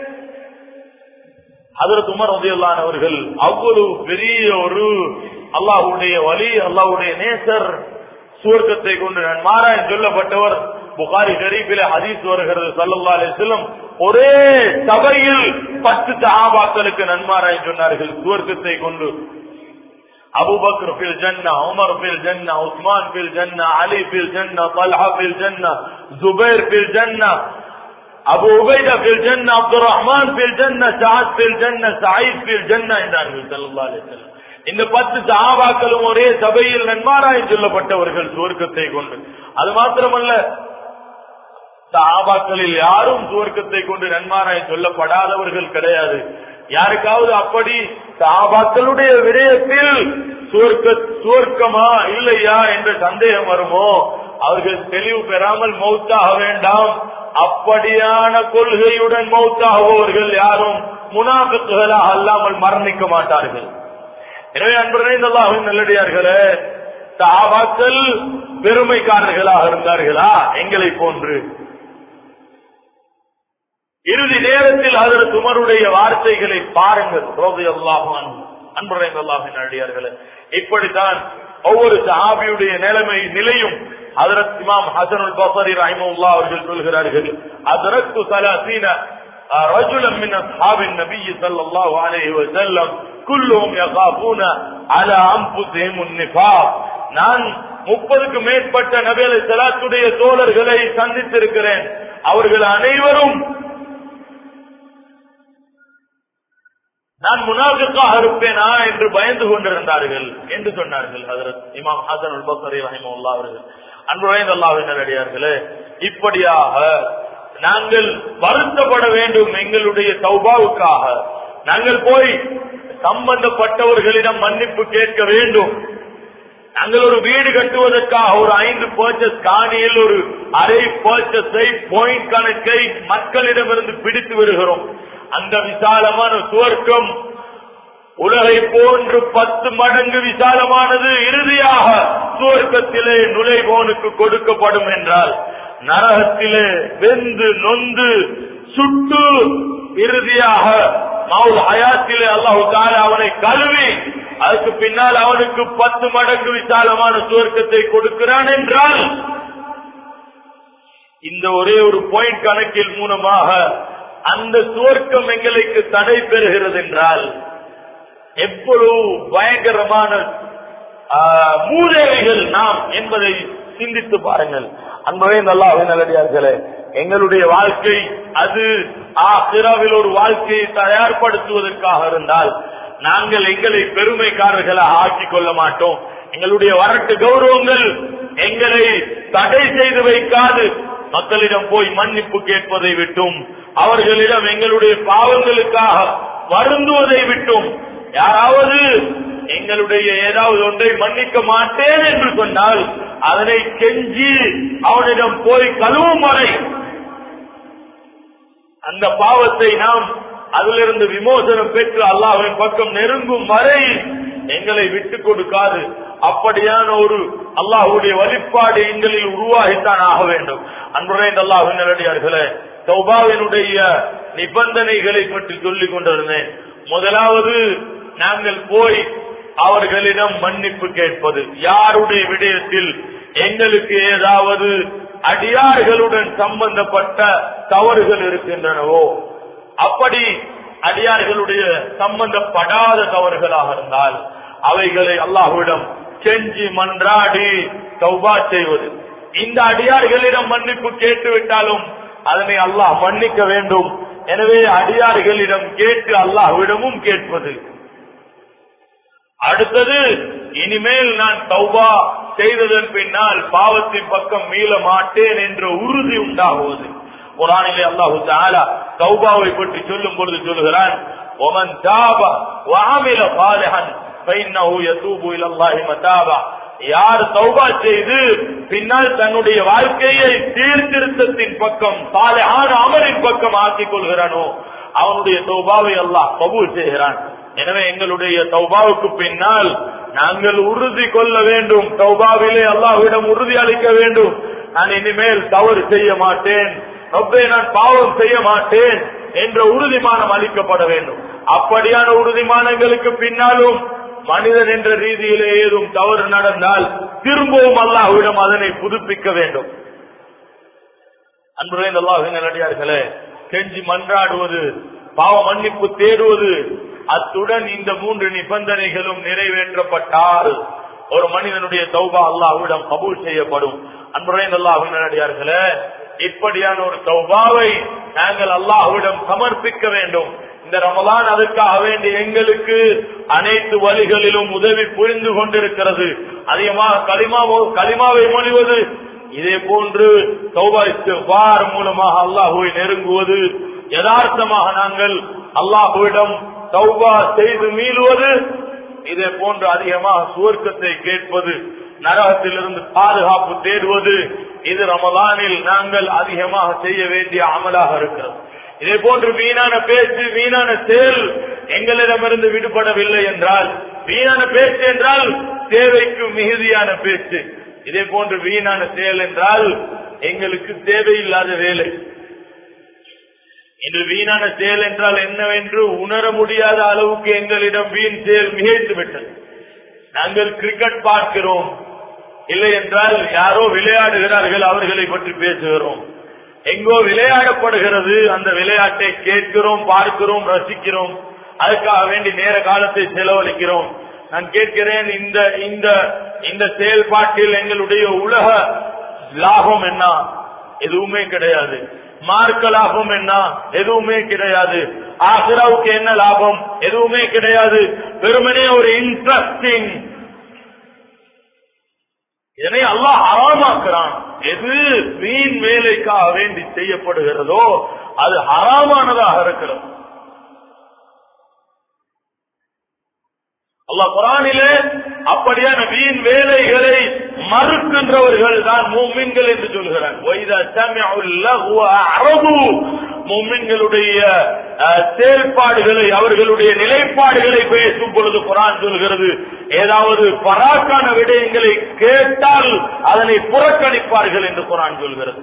அதற்கு உமர் ரதியுல்லான் அவர்கள் அவ்வளவு பெரிய ஒரு அல்லாஹுடைய வழி அல்லாஹுடைய நேசர் சுவர்க்கத்தை கொண்டு நன்மாராயன் சொல்லப்பட்டவர் புகாரி ஷரீஃபில ஹதீஸ் வருகிறது சல்லல்லா அலிஸ்லம் ஒரே சபையில் பத்து சஹாபாக்களுக்கு நன்மாராயன் சொன்னார்கள் சுவர்க்கத்தை கொண்டு அபுபக்கர் பில் ஜன்னா உமர் பில் ஜன்னா உஸ்மான் பில் ஜன்னா அலி பில் ஜன்னா தல்ஹா பில் ஜன்னா ஜுபைர் பில் ஜன்னா அபு உபைதா பில் ஜன்னா அப்துல் ரஹ்மான் பில் ஜன்னா சாத் பில் ஜன்னா சாயித் பில் ஜன்னா என்றார்கள் ஸல்லல்லாஹு அலைஹி வஸல்லம் இந்த பத்து சஹாபாக்களும் ஒரே சபையில் நன்மாராய் சொல்லப்பட்டவர்கள் சுவர்க்கத்தை கொண்டு அது மாத்திரமல்ல சஹாபாக்களில் யாரும் சுவர்க்கத்தை கொண்டு நன்மாராய் சொல்லப்படாதவர்கள் கிடையாது யாருக்காவது அப்படி சஹாபாக்களுடைய விடயத்தில் சுவர்க்க சுவர்க்கமா இல்லையா என்ற சந்தேகம் வருமோ அவர்கள் தெளிவு பெறாமல் மௌத்தாக வேண்டாம் அப்படியான கொள்கையுடன் மௌத்தாகுபவர்கள் யாரும் முனாஃபிக்குகளாக அல்லாமல் மரணிக்க மாட்டார்கள் எனவே அன்புரைந்தல்லாஹும் நல்லடியார்களே சாபாக்கள் பெருமைக்காரர்களாக இருந்தார்களா எங்களை போன்று இறுதி நேரத்தில் அதற்கு துமருடைய வார்த்தைகளை பாருங்கள் ரோதை அல்லாஹான் அன்புரைந்தல்லாஹின் நல்லடியார்களே இப்படித்தான் ஒவ்வொரு சஹாபியுடைய நிலைமை நிலையும் ஹதரத் இமாம் ஹசனுல் பசரி ரஹிமுல்லா அவர்கள் சொல்கிறார்கள் அதரத்து சலாசீன رجلا من اصحاب النبي صلى الله عليه وسلم كلهم يخافون على انفسهم النفاق நான் முப்பதுக்கு மேற்பட்ட நபிகளை சலாத்துடைய தோழர்களை சந்தித்திருக்கிறேன் அவர்கள் அனைவரும் நான் முனாஃபிக்காக இருப்பேனா என்று பயந்து கொண்டிருந்தார்கள் என்று சொன்னார்கள் ஹதரத் இமாம் ஹசன் உல் பசரி ரஹிமுல்லா அவர்கள் அன்புழைந்த அல்லாவின் அடியார்களே இப்படியாக நாங்கள் வருத்தப்பட வேண்டும் எங்களுடைய சௌபாவுக்காக நாங்கள் போய் சம்பந்தப்பட்டவர்களிடம் மன்னிப்பு கேட்க வேண்டும் நாங்கள் ஒரு வீடு கட்டுவதற்காக ஒரு ஐந்து பர்ச்சஸ் காணியில் ஒரு அரை பர்ச்சஸை பாயிண்ட் கணக்கை மக்களிடமிருந்து பிடித்து வருகிறோம் அந்த விசாலமான சுவர்க்கம் உலகை போன்று பத்து மடங்கு விசாலமானது இறுதியாக சுவர்க்கத்திலே நுழைவோனுக்கு கொடுக்கப்படும் என்றால் நரகத்திலே வெந்து நொந்து சுட்டு இறுதியாக மவுல் ஹயாத்திலே அல்லாஹு தாலா அவனை கழுவி அதுக்கு பின்னால் அவனுக்கு பத்து மடங்கு விசாலமான சுவர்க்கத்தை கொடுக்கிறான் என்றால் இந்த ஒரே ஒரு பாயிண்ட் கணக்கில் மூலமாக அந்த சுவர்க்கம் எங்களுக்கு தடை பெறுகிறது என்றால் எவ்வளவு பயங்கரமான மூதேவிகள் நாம் என்பதை சிந்தித்து பாருங்கள் அன்பவே நல்லா நல்லடியார்களே எங்களுடைய வாழ்க்கை அது ஆசிராவில் ஒரு வாழ்க்கையை தயார்படுத்துவதற்காக இருந்தால் நாங்கள் எங்களை பெருமைக்காரர்களாக ஆக்கிக் கொள்ள மாட்டோம் எங்களுடைய வரட்டு கௌரவங்கள் எங்களை தடை செய்து வைக்காது மக்களிடம் போய் மன்னிப்பு கேட்பதை விட்டும் அவர்களிடம் எங்களுடைய பாவங்களுக்காக வருந்துவதை விட்டும் யாராவது எங்களுடைய ஏதாவது ஒன்றை மன்னிக்க மாட்டேன் என்று சொன்னால் அதனை கெஞ்சி அவனிடம் போய் கழுவும் வரை அந்த பாவத்தை நாம் அதிலிருந்து விமோசனம் பெற்று அல்லாஹின் பக்கம் நெருங்கும் வரை எங்களை விட்டுக் கொடுக்காது அப்படியான ஒரு அல்லாஹுடைய வழிபாடு எங்களில் உருவாகித்தான் ஆக வேண்டும் அன்புரைந்த அல்லாஹின் நல்லடியார்களே சௌபாவினுடைய நிபந்தனைகளை பற்றி சொல்லிக் கொண்டிருந்தேன் முதலாவது நாங்கள் போய் அவர்களிடம் மன்னிப்பு கேட்பது யாருடைய விடயத்தில் எங்களுக்கு ஏதாவது அடியார்களுடன் சம்பந்தப்பட்ட தவறுகள் இருக்கின்றனவோ அப்படி அடியார்களுடைய சம்பந்தப்படாத தவறுகளாக இருந்தால் அவைகளை அல்லாஹ்விடம் செஞ்சு மன்றாடி தௌபா செய்வது இந்த அடியார்களிடம் மன்னிப்பு கேட்டுவிட்டாலும் அதனை அல்லாஹ் மன்னிக்க வேண்டும் எனவே அடியார்களிடம் கேட்டு அல்லாஹ்விடமும் கேட்பது அடுத்தது இனிமேல் நான் தௌபா செய்ததன் பின்னால் பாவத்தின் பக்கம் மீள மாட்டேன் என்ற உறுதி உண்டாகுவது குரானிலே அல்லாஹு தாலா தௌபாவை பற்றி சொல்லும் பொழுது சொல்கிறான் ஒமன் தாபா வாமில பாலகன் ஃபைன்னஹு யதூபு இலல்லாஹி மதாபா யார் தௌபா செய்து பின்னால் தன்னுடைய வாழ்க்கையை சீர்திருத்தத்தின் பக்கம் சாலையான அமரின் பக்கம் ஆக்கிக் கொள்கிறானோ அவனுடைய தௌபாவை அல்லாஹ் கபூல் செய்கிறான் எனவே எங்களுடைய தௌபாவுக்கு பின்னால் நாங்கள் உறுதி கொள்ள வேண்டும் தௌபாவிலே அல்லாஹ்விடம் உறுதி அளிக்க வேண்டும் நான் இனிமேல் தவறு செய்ய மாட்டேன் ரப்பே நான் பாவம் செய்ய மாட்டேன் என்ற உறுதிமானம் அளிக்கப்பட வேண்டும் அப்படியான உறுதிமானங்களுக்கு பின்னாலும் மனிதன் என்ற ரீதியிலே ஏதும் தவறு நடந்தால் திரும்பவும் அல்லாஹ்விடம் அதனை புதுப்பிக்க வேண்டும் அன்புரை அல்லாஹின் நல்லடியார்களே கெஞ்சி மன்றாடுவது பாவ மன்னிப்பு தேடுவது அத்துடன் இந்த மூன்று நிபந்தனைகளும் நிறைவேற்றப்பட்டால் ஒரு மனிதனுடைய தௌபா அல்லாஹ்விடம் கபூல் செய்யப்படும் அன்புரை அல்லாஹின் நல்லடியார்களே இப்படியான ஒரு தௌபாவை நாங்கள் அல்லாஹ்விடம் சமர்ப்பிக்க வேண்டும் இந்த ரமலான் அதுக்காக வேண்டி எங்களுக்கு அனைத்து வழிகளிலும் உதவி புரிந்து கொண்டிருக்கிறது அதிகமாக களிமா களிமாவை மொழிவது இதே போன்று சௌபார் மூலமாக அல்லாஹுவை நெருங்குவது யதார்த்தமாக நாங்கள் அல்லாஹுவிடம் சௌபா செய்து மீளுவது இதே போன்று அதிகமாக சுவர்க்கத்தை கேட்பது நரகத்திலிருந்து பாதுகாப்பு தேடுவது இது ரமலானில் நாங்கள் அதிகமாக செய்ய வேண்டிய அமலாக இருக்கிறது இதே போன்று வீணான பேச்சு வீணான செயல் எங்களிடமிருந்து விடுபடவில்லை என்றால் வீணான பேச்சு என்றால் தேவைக்கு மிகுதியான பேச்சு இதே போன்று வீணான செயல் என்றால் எங்களுக்கு தேவையில்லாத வேலை இன்று வீணான செயல் என்றால் என்னவென்று உணர முடியாத அளவுக்கு எங்களிடம் வீண் செயல் மிகைத்து விட்டது நாங்கள் கிரிக்கெட் பார்க்கிறோம் இல்லை என்றால் யாரோ விளையாடுகிறார்கள் அவர்களை பற்றி பேசுகிறோம் எங்கோ விளையாடப்படுகிறது அந்த விளையாட்டை கேட்கிறோம் பார்க்கிறோம் ரசிக்கிறோம் அதுக்காக வேண்டி நேர காலத்தை செலவழிக்கிறோம் நான் கேட்கிறேன் இந்த இந்த இந்த செயல்பாட்டில் எங்களுடைய உலக லாபம் என்ன எதுவுமே கிடையாது மார்க்க லாபம் என்ன எதுவுமே கிடையாது ஆசிராவுக்கு என்ன லாபம் எதுவுமே கிடையாது வெறுமனே ஒரு இன்ட்ரெஸ்டிங் இதனை அல்லாஹ் ஹராமாக்குறான் எது வீண் வேலைக்காக வேண்டி செய்யப்படுகிறதோ அது ஹராமானதாக இருக்கிறது அல்லாஹ் குரானிலே அப்படியான வீண் வேலைகளை மறுக்கின்றவர்கள் தான் மூமின்கள் என்று சொல்கிறார் மூமின்களுடைய செயல்பாடுகளை அவர்களுடைய நிலைப்பாடுகளை பேசும் பொழுது குரான் சொல்கிறது ஏதாவது பராக்கான விடயங்களை கேட்டால் அதனை புறக்கணிப்பார்கள் என்று குரான் சொல்கிறது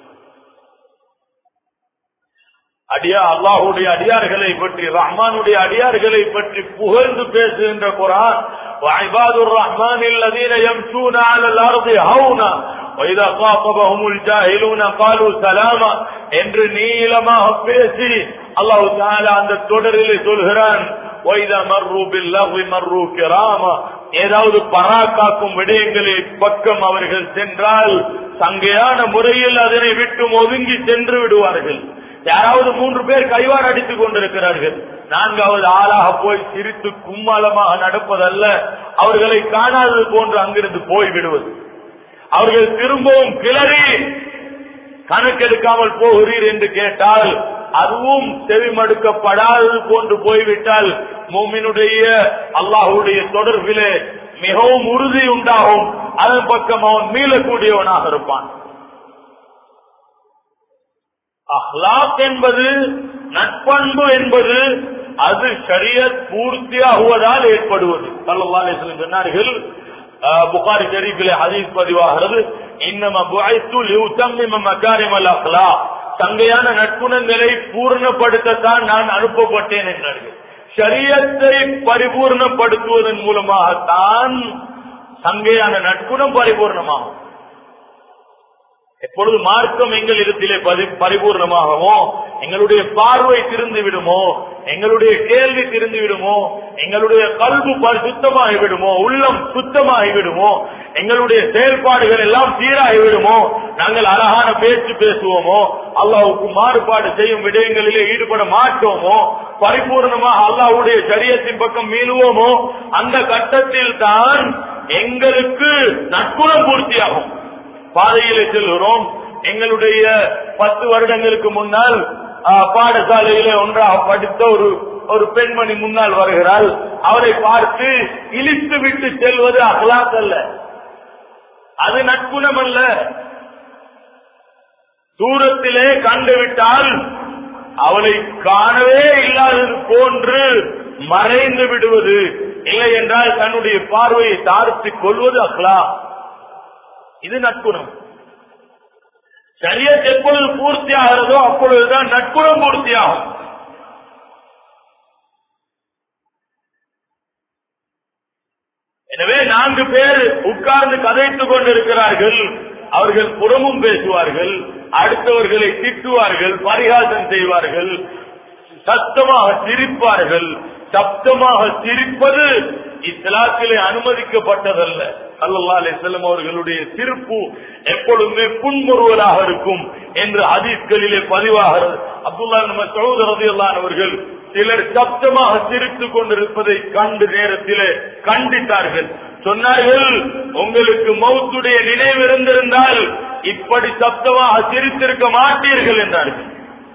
அடியா அல்லாஹுடைய அடியார்களை பற்றி ரஹ்மானுடைய அடியார்களை பற்றி புகழ்ந்து பேசுகின்ற குரான் وعباد الرحمن الذين يمشون على الارض هونا واذا خاطبهم الجاهلون قالوا سلاما என்று நீளமாக பேசி அல்லாஹ் تعالى அந்த தொடரிலே சொல்கிறான் وإذا مروا باللغو مروا كراما ஏதாவது பராக்காக்கும் விடயங்களை பக்கம் அவர்கள் சென்றால் சங்கையான முறையில் அதனை விட்டு ஒதுங்கி சென்று விடுவார்கள் யாராவது மூன்று பேர் கைவார் அடித்துக் கொண்டிருக்கிறார்கள் நான்காவது ஆளாக போய் சிரித்து கும்மாளமாக நடப்பதல்ல அவர்களை காணாதது போன்று அங்கிருந்து போய் விடுவது அவர்கள் திரும்பவும் கிளறி கணக்கெடுக்காமல் போகிறீர் என்று கேட்டால் அதுவும் செவிமடுக்கப்படாதது போன்று போய்விட்டால் மோமினுடைய அல்லாஹுடைய தொடர்பிலே மிகவும் உறுதி உண்டாகும் அதன் பக்கம் அவன் மீளக்கூடியவனாக இருப்பான் அஹ்லாக் என்பது நட்பண்பு என்பது அது ஷரியத் பூர்த்தியாகுவதால் ஏற்படுவது சல்லல்லாஹு அலைஹி வஸல்லம் சொன்னார்கள் புகாரி ஷரீஃபிலே ஹதீஸ் பதிவாகிறது இன்னம புஐத்து லியுத்தம்மிம மகாரிமல் அஹ்லாக் தங்கையான நட்புணங்களை பூர்ணப்படுத்தத்தான் நான் அனுப்பப்பட்டேன் என்றார்கள் ஷரியத்தை பரிபூர்ணப்படுத்துவதன் மூலமாகத்தான் தங்கையான நட்புணம் பரிபூர்ணமாகும் எப்பொழுது மார்க்கம் எங்கள் இடத்திலே பரி- பரிபூர்ணமாகவோ எங்களுடைய பார்வை திருந்து விடுமோ எங்களுடைய கேள்வி திருந்து விடுமோ எங்களுடைய கல்வி சுத்தமாகி விடுமோ உள்ளம் சுத்தமாகி விடுமோ எங்களுடைய செயல்பாடுகள் எல்லாம் சீராகி விடுமோ நாங்கள் அழகான பேச்சு பேசுவோமோ அல்லாவுக்கு மாறுபாடு செய்யும் விடயங்களிலே ஈடுபட மாட்டோமோ பரிபூர்ணமாக அல்லாஹ்வுடைய சரியத்தின் பக்கம் மீளுவோமோ அந்த கட்டத்தில் தான் எங்களுக்கு நட்புறம் பூர்த்தியாகும் பாதையிலே செல்கிறோம் எங்களுடைய பத்து வருடங்களுக்கு முன்னால் ஆ, பாடசாலையிலே ஒன்றாக படித்த ஒரு ஒரு பெண்மணி முன்னால் வருகிறாள் அவரை பார்த்து இழித்து விட்டு செல்வது அகலாக் அல்ல அது நட்புணம் அல்ல தூரத்திலே கண்டுவிட்டால் அவளை காணவே இல்லாதது போன்று மறைந்து விடுவது இல்லை என்றால் தன்னுடைய பார்வையை தாழ்த்திக் கொள்வது அக்லா இது நட்புணம் சரியத் எப்பொழுது பூர்த்தி ஆகிறதோ அப்பொழுதுதான் நட்புணம் பூர்த்தியாகும் எனவே நான்கு பேர் உட்கார்ந்து கதைத்துக் கொண்டிருக்கிறார்கள் அவர்கள் புறமும் பேசுவார்கள் அடுத்தவர்களை திட்டுவார்கள் பரிகாசம் செய்வார்கள் சத்தமாக சிரிப்பார்கள் சப்தமாக சிரிப்பது இஸ்லாத்திலே அனுமதிக்கப்பட்டதல்ல அல்லா அலிஸ்லம் அவர்களுடைய சிரிப்பு எப்பொழுதுமே புன்முறுவலாக இருக்கும் என்று ஹதீஸ்களிலே பதிவாகிறது அப்துல்லா நம்ம சகோதரதையெல்லாம் அவர்கள் சிலர் சப்தமாக சிரித்துக் கொண்டிருப்பதை கண்டு நேரத்திலே கண்டித்தார்கள் சொன்னார்கள் உங்களுக்கு மௌத்துடைய நினைவு இருந்திருந்தால் இப்படி சப்தமாக சிரித்திருக்க மாட்டீர்கள் என்றார்கள்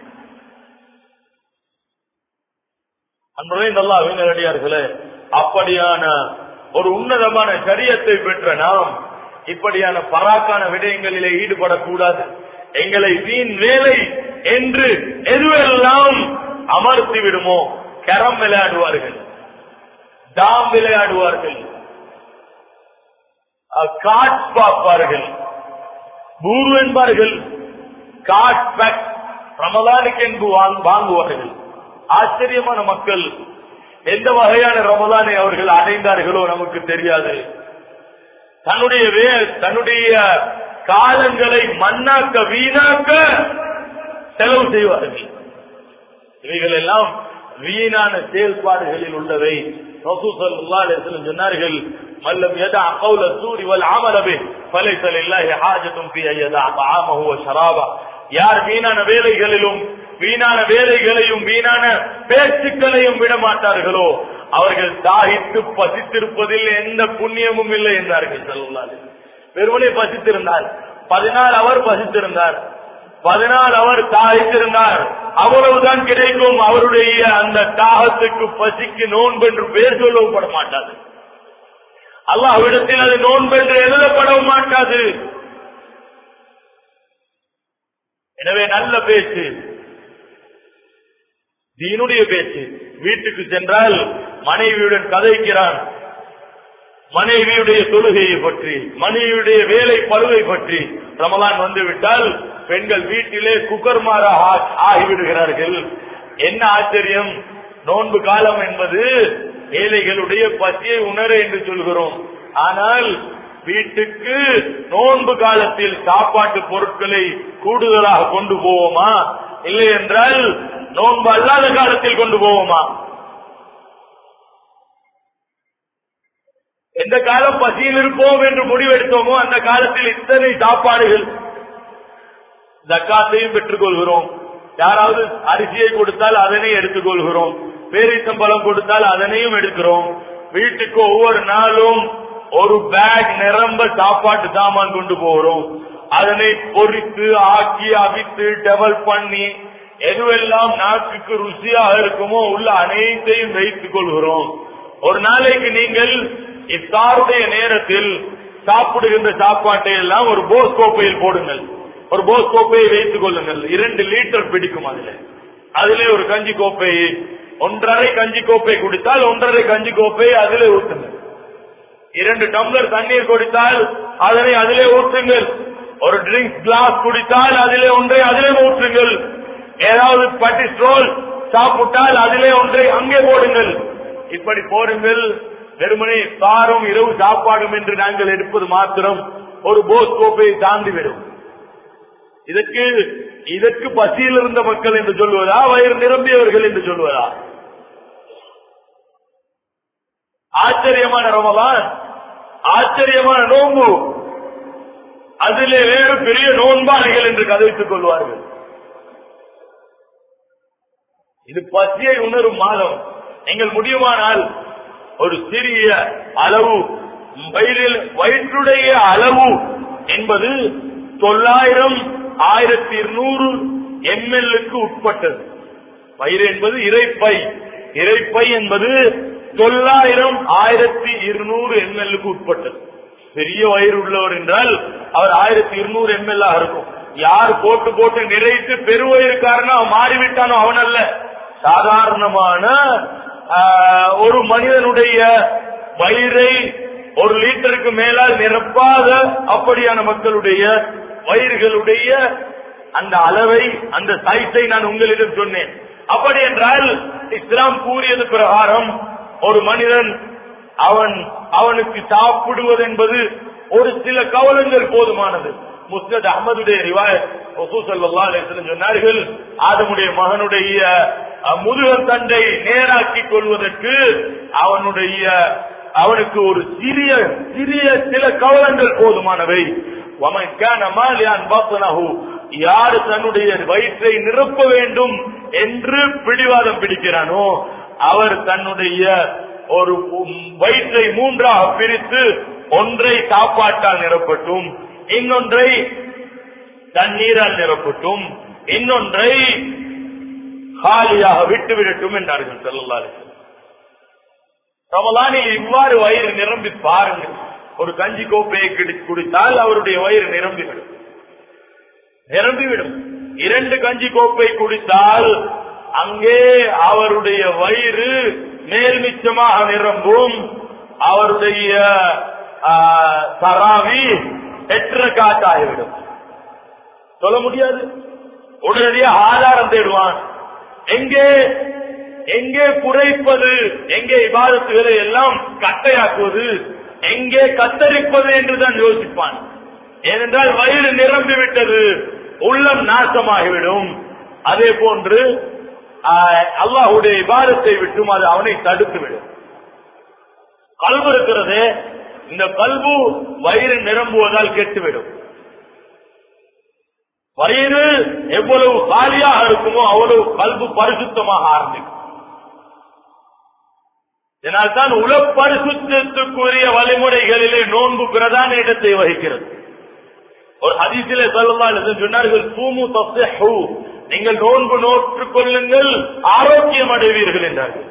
அன்புடைய நல்லா வீணரடியார்களே அப்படியான ஒரு உன்னதமான சரியத்தை பெற்ற நாம் இப்படியான பராக்கான விடயங்களிலே ஈடுபடக்கூடாது எங்களை வீண் வேலை என்று எதுவெல்லாம் அமர்த்தி விடுமோ கரம் விளையாடுவார்கள் தாம் விளையாடுவார்கள் அஹ், காட் பார்ப்பார்கள் பூரு என்பார்கள் காட் பேக் ரமலானுக்கு என்பு வாங்- வாங்குவார்கள் ஆச்சரியமான மக்கள் எந்த வகையான ரமலானை அவர்கள் அடைந்தார்களோ நமக்கு தெரியாது தன்னுடைய வே- தன்னுடைய காலங்களை மண்ணாக்க வீணாக்க செலவு செய்வார்கள் இவைகள் எல்லாம் வீணான செயல்பாடுகளில் உள்ளவை ரசூல் ஸல்லல்லாஹு அலைஹி வஸல்லம் சொன்னார்கள் மல்லம் யதா கௌல சூரி வல் அமல பிஹ் ஃபலைஸ லில்லாஹி ஹாஜத்துன் ஃபீ யதா தஆமஹு வ ஷராபா யார் வீணான வேலைகளிலும் வீணான வேலைகளையும் வீணான பேச்சுக்களையும் விட மாட்டார்களோ அவர்கள் தாகித்து பசித்திருப்பதில் எந்த புண்ணியமும் இல்லை என்றார்கள் ஸல்லல்லாஹு அலைஹி வஸல்லம். வெறுமனே பசித்திருந்தார் பதினாலு அவர் பசித்திருந்தார் பதினாலு அவர் தாய்த்திருந்தார் அவ்வளவுதான் கிடைக்கும் அவருடைய அந்த தாகத்துக்கு பசிக்கு நோன்பு என்று பேர் சொல்லவும் பட மாட்டாது அல்லாஹ்விடத்தில் அது நோன்பு என்று எழுதப்படவும் மாட்டாது எனவே நல்ல பேச்சு தீனுடைய பேச்சு வீட்டுக்கு சென்றால் மனைவியுடன் கதைக்கிறான் மனைவியுடைய தொழுகையை பற்றி மனைவியுடைய வேலை பழுவை பற்றி ரமலான் வந்து விட்டால் பெண்கள் வீட்டிலே குக்கர்மாராக ஆ- ஆகிவிடுகிறார்கள் என்ன ஆச்சரியம் நோன்பு காலம் என்பது ஏழைகளுடைய பசியை உணர என்று சொல்கிறோம் ஆனால் வீட்டுக்கு நோன்பு காலத்தில் சாப்பாட்டு பொருட்களை கூடுதலாக கொண்டு போவோமா இல்லை என்றால் நோன்பு அல்லாத காலத்தில் கொண்டு போவோமா எந்த காலம் பசியில் இருப்போம் என்று முடிவெடுத்தோமோ அந்த காலத்தில் இத்தனை சாப்பாடுகள் ஜக்காத்தையும் பெற்றுக் கொள்கிறோம் யாராவது அரிசியை கொடுத்தால் அதனை எடுத்துக் கொள்கிறோம் பேரித்தம்பழம் கொடுத்தால் அதனையும் எடுக்கிறோம் வீட்டுக்கு ஒவ்வொரு நாளும் ஒரு பேக் நிரம்ப சாப்பாட்டு சாமான் கொண்டு போகிறோம் அதனை பொரித்து ஆக்கி அவித்து டெவல் பண்ணி எதுவெல்லாம் நாக்குக்கு ருசியாக இருக்குமோ உள்ள அனைத்தையும் வைத்துக் கொள்கிறோம் ஒரு நாளைக்கு நீங்கள் இத்தாருடைய நேரத்தில் சாப்பிடுகின்ற சாப்பாட்டை எல்லாம் ஒரு போஸ் கோப்பையில் போடுங்கள் ஒரு போஸ் கோப்பையை வைத்துக் கொள்ளுங்கள் இரண்டு லிட்டர் பிடிக்கும் அதுல அதிலே ஒரு கஞ்சி கோப்பை ஒன்றரை கஞ்சி கோப்பை குடித்தால் ஒன்றரை கஞ்சி கோப்பை அதிலே ஊற்றுங்கள் இரண்டு டம்ளர் தண்ணீர் குடித்தால் அதனை அதிலே ஊற்றுங்கள் ஒரு ட்ரிங்க்ஸ் கிளாஸ் குடித்தால் அதிலே ஒன்றை அதிலே ஊற்றுங்கள் ஏதாவது பட்டிஸ்ட்ரோல் சாப்பிட்டால் அதிலே ஒன்றை அங்கே போடுங்கள் இப்படி போடுங்கள் வெறுமனே சாரும் இரவு சாப்பாடும் என்று நாங்கள் எடுப்பது மாத்திரம் ஒரு போஸ் கோப்பையை தாண்டி விடும் இதற்கு இதற்கு பசியில் இருந்த மக்கள் என்று சொல்வதா வயிறு நிரம்பியவர்கள் என்று சொல்வதா ஆச்சரியமான ரமலான் ஆச்சரியமான நோன்பு அதிலே வேறு பெரிய நோன்பாளைகள் என்று கதைத்துக் கொள்வார்கள் இது பசியை உணரும் மாதம் நீங்கள் முடியுமானால் ஒரு சிறிய அளவு வயிறில் வயிற்றுடைய அளவு என்பது தொள்ளாயிரம் ஆயிரத்தி இருநூறு எம்எல்லுக்கு உட்பட்டது வயிறு என்பது இறைப்பை இறைப்பை என்பது தொள்ளாயிரம் ஆயிரத்தி இருநூறு எம்எல்லுக்கு உட்பட்டது பெரிய வயிறு உள்ளவர் என்றால் அவர் ஆயிரத்தி இருநூறு எம்எல் இருக்கும் யார் போட்டு போட்டு நிறைத்து பெருவயிருக்காரனோ அவன் மாறிவிட்டானோ அவன் அல்ல சாதாரணமான ஆஹ், ஒரு மனிதனுடைய வயிறை ஒரு லிட்டருக்கு மேலால் நிரப்பாத அப்படியான மக்களுடைய வயிறுகளுடைய அந்த அளவை அந்த சைஸை நான் உங்களிடம் சொன்னேன் அப்படி என்றால் இஸ்லாம் கூறியது பிரகாரம் ஒரு மனிதன் அவன் அவனுக்கு சாப்பிடுவது என்பது ஒரு சில கவலங்கள் போதுமானது முஸ்னத் அகமதுடைய ரிவாயத் சொன்னார்கள் ஆதமுடைய மகனுடைய அஹ், முதுகத் தண்டை நேராக்கிக் கொள்வதற்கு அவனுடைய அவனுக்கு ஒரு சிறிய சிறிய சில கவலங்கள் போதுமானவை وَمَنْ كَانَ مَالِيًا بَطْنَهُ யார் தன்னுடைய வயிற்றை நிரப்ப வேண்டும் என்று பிடிவாதம் பிடிக்கிறானோ அவர் தன்னுடைய ஒரு உம், வயிற்றை மூன்றாக பிரித்து ஒன்றை சாப்பாட்டால் நிரப்பட்டும் இன்னொன்றை தண்ணீரால் நிரப்பட்டும் இன்னொன்றை காலியாக விட்டு விடட்டும் என்றார்கள் செல்லல்லாரு ரமலானில் இவ்வாறு வயிறு நிரம்பி பாருங்கள் ஒரு கஞ்சி கோப்பையை கிடி- குடித்தால் அவருடைய வயிறு நிரம்பிவிடும் நிரம்பிவிடும் இரண்டு கஞ்சி கோப்பை குடித்தால் அங்கே அவருடைய வயிறு மேல்மிச்சமாக நிரம்பும் அவருடைய ஆ, தராவி எட்டரை காட்டாகிவிடும் சொல்ல முடியாது உடனடியாக ஆதாரம் தேடுவான் எங்கே எங்கே குறைப்பது எங்கே இபாதத்துகளை எல்லாம் கட்டையாக்குவது எங்கே கத்தரிப்பது என்றுதான் யோசிப்பான் ஏனென்றால் வயிறு நிரம்பி விட்டது உள்ளம் நாசமாகிவிடும் அதே போன்று ஆஹ், அல்லாஹுடைய இபாதத்தை விட்டும் அது அவனை தடுத்துவிடும் கல்வு இருக்கிறது இந்த கல்வு வயிறு நிரம்புவதால் கெட்டுவிடும் வயிறு எவ்வளவு காலியாக இருக்குமோ அவ்வளவு கல்பு பரிசுத்தமாக ஆரம்பிக்கும் இதனால்தான் உலப்பரிசுத்தத்துக்குரிய வழிமுறைகளிலே நோன்பு பிரதான இடத்தை வகிக்கிறது ஒரு ஹதீசிலே சொல்லலாம் சொன்னார்கள் சூமு தஸ்ஸஹு நீங்கள் நோன்பு நோற்றுக் கொள்ளுங்கள் ஆரோக்கியம் அடைவீர்கள் என்றார்கள்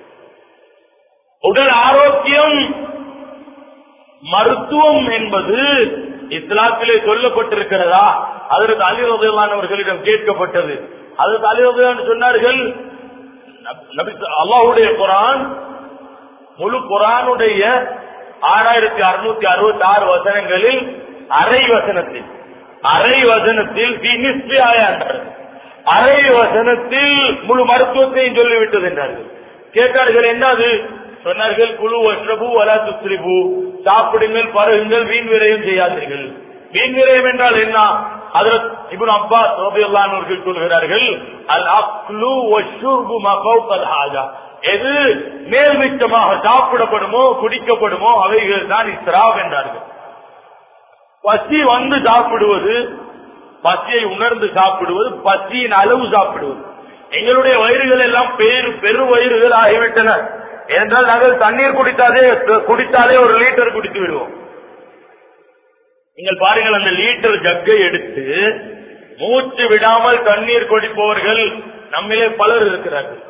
உடல் ஆரோக்கியம் மருத்துவம் என்பது இஸ்லாத்திலே சொல்லப்பட்டிருக்கிறதா அதற்கு அலிரதையிலான அவர்களிடம் கேட்கப்பட்டது அதற்கு அலிரதையான சொன்னார்கள் நபி- நபி- அல்லாஹ்வுடைய குரான் முழு குரானுடைய ஆறாயிரத்தி அறுநூத்தி அறுபத்தி ஆறு வசனங்களில் அரை வசனத்தில் அரை வசனத்தில் "ஃபீ நிஸ்ஃபி ஆயா" என்றார்கள். அரை வசனத்தில் முழு மருத்துவத்தையும் சொல்லிவிட்டது என்றார்கள் கேட்டார்கள் என்னது சொன்னார்கள் குழு வஷ்ரபு வலா துஸ்ரிபு சாப்பிடுங்கள் பருகுங்கள் வீண் விரயம் செய்யாதீர்கள் வீண் விரயம் என்றால் என்ன அதில் இப்னு அப்பாஸ் ரலியல்லாஹு அவர்கள் சொல்கிறார்கள் அல் அக்லு வஷ்ருபு மகௌகல் ஹாஜா எது மேல்மிச்சமாக சாப்பிடப்படுமோ குடிக்கப்படுமோ அவைகள் தான் இஸ்ராப் என்றார்கள் பசி வந்து சாப்பிடுவது பசியை உணர்ந்து சாப்பிடுவது பசியின் அளவு சாப்பிடுவது எங்களுடைய வயிறுகள் எல்லாம் பேரு பெரு வயிறுகள் ஆகிவிட்டன ஏனென்றால் நாங்கள் தண்ணீர் குடித்தாலே குடித்தாலே ஒரு லிட்டர் குடித்து விடுவோம் நீங்கள் பாருங்கள் அந்த லிட்டர் ஜக்கை எடுத்து மூச்சு விடாமல் தண்ணீர் குடிப்பவர்கள் நம்மிலே பலர் இருக்கிறார்கள்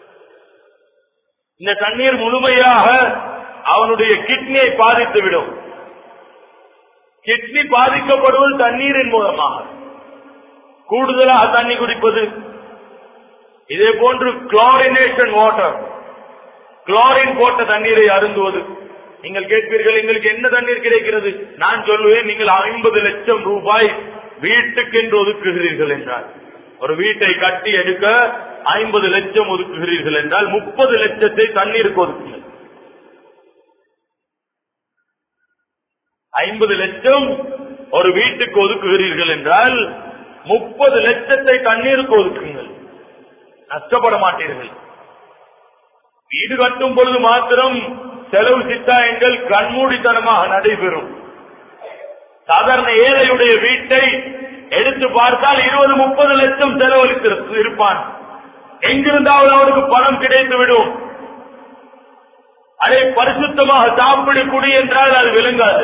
இந்த தண்ணீர் முழுமையாக அவனுடைய கிட்னியை பாதித்து விடும் கிட்னி பாதிக்கப்படுவது தண்ணீரின் மூலமாக கூடுதலாக தண்ணி குடிப்பது இதே போன்று குளோரினேஷன் வாட்டர் குளோரின் போட்ட தண்ணீரை அருந்துவது நீங்கள் கேட்பீர்கள் எங்களுக்கு என்ன தண்ணீர் கிடைக்கிறது நான் சொல்லுவேன் நீங்கள் ஐம்பது லட்சம் ரூபாய் வீட்டுக்கென்று ஒதுக்குகிறீர்கள் என்றார் ஒரு வீட்டை கட்டி எடுக்க ஐம்பது லட்சம் ஒதுக்குகிறீர்கள் என்றால் முப்பது லட்சத்தை தண்ணீருக்கு ஒதுக்குங்கள் ஐம்பது லட்சம் ஒரு வீட்டுக்கு ஒதுக்குகிறீர்கள் என்றால் முப்பது லட்சத்தை தண்ணீருக்கு ஒதுக்குங்கள் நஷ்டப்பட மாட்டீர்கள் வீடு கட்டும் பொழுது மாத்திரம் செலவு சித்தாயங்கள் கண்மூடித்தனமாக நடைபெறும் சாதாரண ஏழையுடைய வீட்டை எடுத்து பார்த்தால் இருபது முப்பது லட்சம் செலவழித்து இருப்பான் எங்கிருந்தாவது அவனுக்கு பணம் கிடைத்துவிடும் அதை பரிசுத்தமாக சாப்பிடு குடி என்றால் அது விளங்காது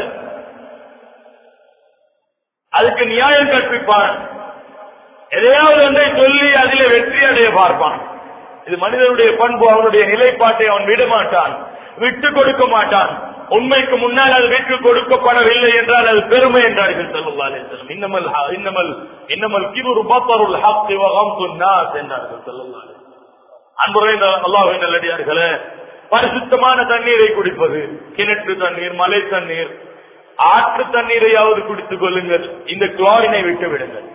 அதுக்கு நியாயம் கற்பிப்பான் எதையாவது ஒன்றை சொல்லி அதிலே வெற்றி அடைய பார்ப்பான் இது மனிதனுடைய பண்பு அவனுடைய நிலைப்பாட்டை அவன் விட மாட்டான் விட்டு கொடுக்க மாட்டான் உண்மைக்கு முன்னால் அது விட்டு கொடுக்கப்படவில்லை என்றால் அது பெருமை என்றார்கள் செல்லுல்லாலே இன்னமல் இன்னமல் இன்னமல் கிபுரு பத்தருள் ஹாப்தி வகம் நாஸ் என்றார்கள் செல்லுல்லாலே அன்புரை அல்லாஹின் நல்லடியார்களே பரிசுத்தமான தண்ணீரை குடிப்பது கிணற்று தண்ணீர் மலை தண்ணீர் ஆற்று தண்ணீரையாவது குடித்துக் கொள்ளுங்கள் இந்த குளோரினை விட்டு விடுங்கள்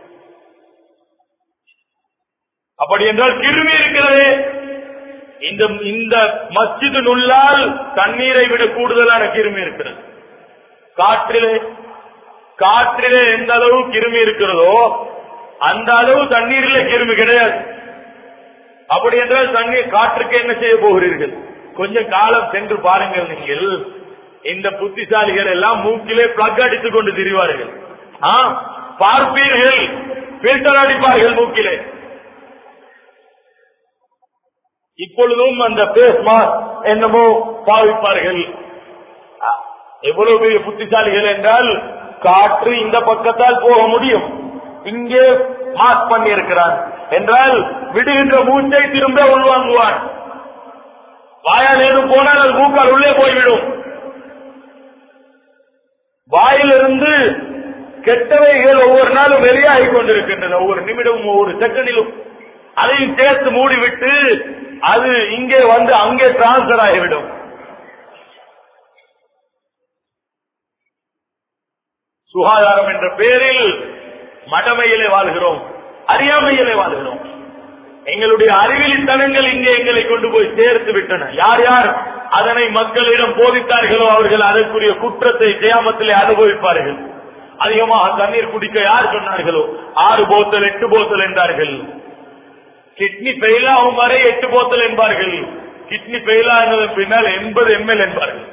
அப்படி என்றால் கிருமி இருக்கிறது இந்த இந்த மஸ்ஜிது நுள்ளால் தண்ணீரை விட கூடுதலான கிருமி இருக்கிறது காற்றிலே காற்றிலே எந்த அளவு கிருமி இருக்கிறதோ அந்த அளவு தண்ணீரிலே கிருமி கிடையாது அப்படி என்றால் தண்ணீர் காற்றுக்கு என்ன செய்ய போகிறீர்கள் கொஞ்சம் காலம் சென்று பாருங்கள் நீங்கள் இந்த புத்திசாலிகள் எல்லாம் மூக்கிலே பிளக் அடித்துக் கொண்டு திரிவார்கள் பார்ப்பீர்கள் பில்டர் அடிப்பார்கள் மூக்கிலே இப்பொழுதும் அந்த பேஸ் மாஸ்க் என்னமோ பாவிப்பார்கள் எவ்வளவு பெரிய புத்திசாலிகள் என்றால் காற்று இந்த பக்கத்தால் போக முடியும் இங்கே மாஸ்க் பண்ணி இருக்கிறான் என்றால் விடுகின்ற மூச்சை திரும்ப உள்வாங்குவான் வாயால் ஏதும் போனால் அது மூக்கால் உள்ளே போய்விடும் வாயிலிருந்து கெட்டவைகள் ஒவ்வொரு நாளும் வெளியாகி கொண்டிருக்கின்றன ஒவ்வொரு நிமிடமும் ஒவ்வொரு செகண்டிலும் அதையும் சேர்த்து மூடிவிட்டு அது இங்கே வந்து அங்கே டிரான்ஸ்பர் ஆகிவிடும் சுகாதாரம் என்ற பெயரில் மடமையிலே வாழ்கிறோம் அறியாமையிலே வாழ்கிறோம் எங்களுடைய அறிவிலித்தனங்கள் இங்கே எங்களை கொண்டு போய் சேர்த்து விட்டன யார் யார் அதனை மக்களிடம் போதித்தார்களோ அவர்கள் அதற்குரிய குற்றத்தை ஜெயாமத்திலே அனுபவிப்பார்கள் அதிகமாக தண்ணீர் குடிக்க யார் சொன்னார்களோ ஆறு போத்தல் எட்டு போத்தல் என்றார்கள் கிட்னி ஃபெயில் ஆகும் வரை எட்டு போத்தல் என்பார்கள் கிட்னி ஃபெயில் ஆனது பின்னால் எண்பது எம்எல் என்பார்கள்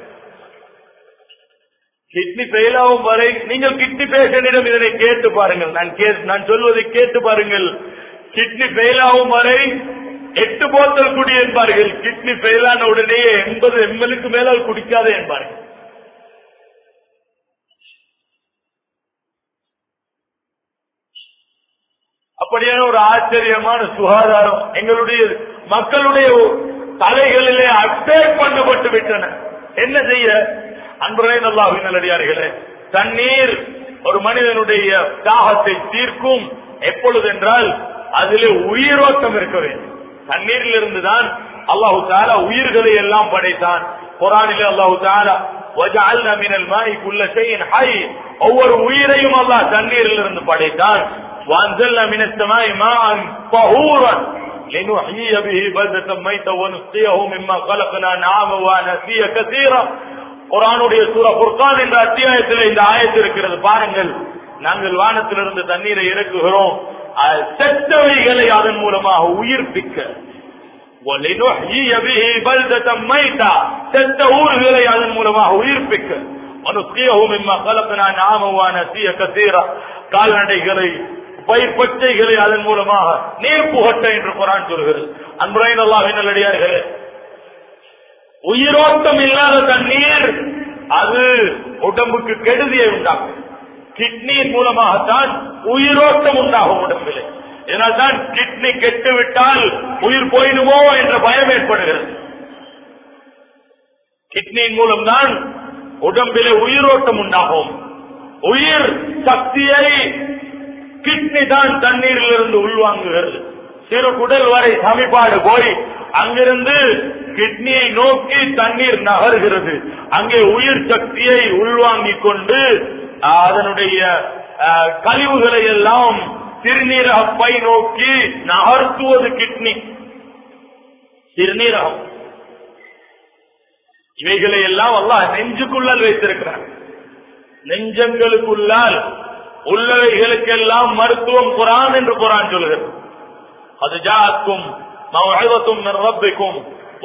கிட்னி ஃபெயில் ஆகும் வரை நீங்கள் கிட்னி பேஷண்டிடம் இதனை கேட்டு பாருங்கள் நான் நான் சொல்வதை கேட்டு பாருங்கள் கிட்னி ஃபெயில் ஆகும் வரை எட்டு போத்தல் குடி என்பார்கள் கிட்னி ஃபெயில் ஆன உடனே எண்பது எம்எலுக்கு மேலால் குடிக்காதே என்பார்கள் அப்படியான ஒரு ஆச்சரியமான சுகாதாரம் எங்களுடைய மக்களுடைய தலைகளிலே அட்டேக் பண்ணப்பட்டு விட்டன என்ன செய்ய அன்புரை நல்லாவின் நல்லடியார்களே தண்ணீர் ஒரு மனிதனுடைய தாகத்தை தீர்க்கும் எப்பொழுது என்றால் அதிலே உயிரோட்டம் இருக்க வேண்டும் தண்ணீரில் இருந்துதான் அல்லாஹு தாலா உயிர்களை எல்லாம் படைத்தான் குரானிலே அல்லாஹு தாலா وجعلنا من الماء كل شيء حي ஒவ்வொரு உயிரையும் அல்லாஹ் தண்ணீரில் இருந்து படைத்தான் وانزلنا من السماء ماء طهورا لنحيي به بلدة ميتا ونسقيه مما خلقنا نعاما واناسيا كثيرا குரானுடைய சூர புர்கான் என்ற அத்தியாயத்தில் இந்த ஆயத்து இருக்கிறது பாருங்கள் நாங்கள் வானத்திலிருந்து தண்ணீரை இறக்குகிறோம் செத்தவைகளை அதன் மூலமாக உயிர்ப்பிக்க செத்த ஊர்களை அதன் மூலமாக உயிர்ப்பிக்க கால்நடைகளை பயிர் பச்சைகளை அதன் மூலமாக நீர் புகட்ட என்று குரான் சொல்கிறது அன்புரையின் அல்லாஹ் நல்லடியார்களே உயிரோட்டம் இல்லாத தண்ணீர் அது உடம்புக்கு கெடுதியை உண்டாக்கும் கிட்னியின் மூலமாகத்தான் உயிரோட்டம் உண்டாகும் உடம்பிலே இதனால்தான் கிட்னி கெட்டுவிட்டால் உயிர் போயிடுமோ என்ற பயம் ஏற்படுகிறது கிட்னியின் மூலம்தான் உடம்பிலே உயிரோட்டம் உண்டாகும் உயிர் சக்தியை கிட்னி தான் தண்ணீரில் இருந்து உள்வாங்குகிறது சிறு குடல் வரை சமிப்பாடு போய் அங்கிருந்து கிட்னியை நோக்கி தண்ணீர் நகர்கிறது அங்கே உயிர் சக்தியை உள்வாங்கிக் கொண்டு அதனுடைய கழிவுகளை எல்லாம் சிறுநீரகப்பை நோக்கி நகர்த்துவது கிட்னி சிறுநீரகம் இவைகளை எல்லாம் அல்லாஹ் நெஞ்சுக்குள்ளால் வைத்திருக்கிறார் நெஞ்சங்களுக்குள்ளால் உள்ளவைகளுக்கெல்லாம் மருத்துவம் குரான் என்று குரான் சொல்கிறது அது ஜாக்கும் மவழ்வத்தும் ரப்பிக்கும்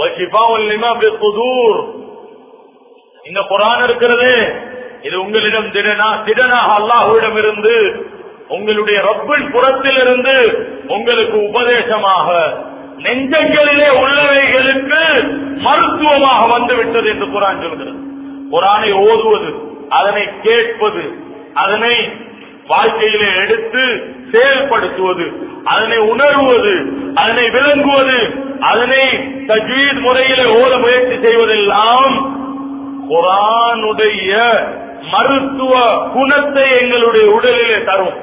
இந்த குரான் இருக்கிறது இது உங்களிடம் திடனா திடனாக அல்லாஹுவிடம் இருந்து உங்களுடைய ரப்பின் புறத்தில் இருந்து உங்களுக்கு உபதேசமாக நெஞ்சங்களிலே உள்ளவைகளுக்கு மருத்துவமாக வந்துவிட்டது என்று குரான் சொல்கிறது குரானை ஓதுவது அதனை கேட்பது அதனை வாழ்க்கையிலே எடுத்து செயல்படுத்துவது அதனை உணர்வது அதனை விளங்குவது அதனை தஜ்வீத் முறையிலே ஓத முயற்சி செய்வதெல்லாம் குரானுடைய மருத்துவ குணத்தை எங்களுடைய உடலிலே தரும்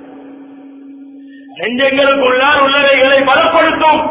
நெஞ்சங்களுக்குள்ளார் உள்ளவைகளை பலப்படுத்தும்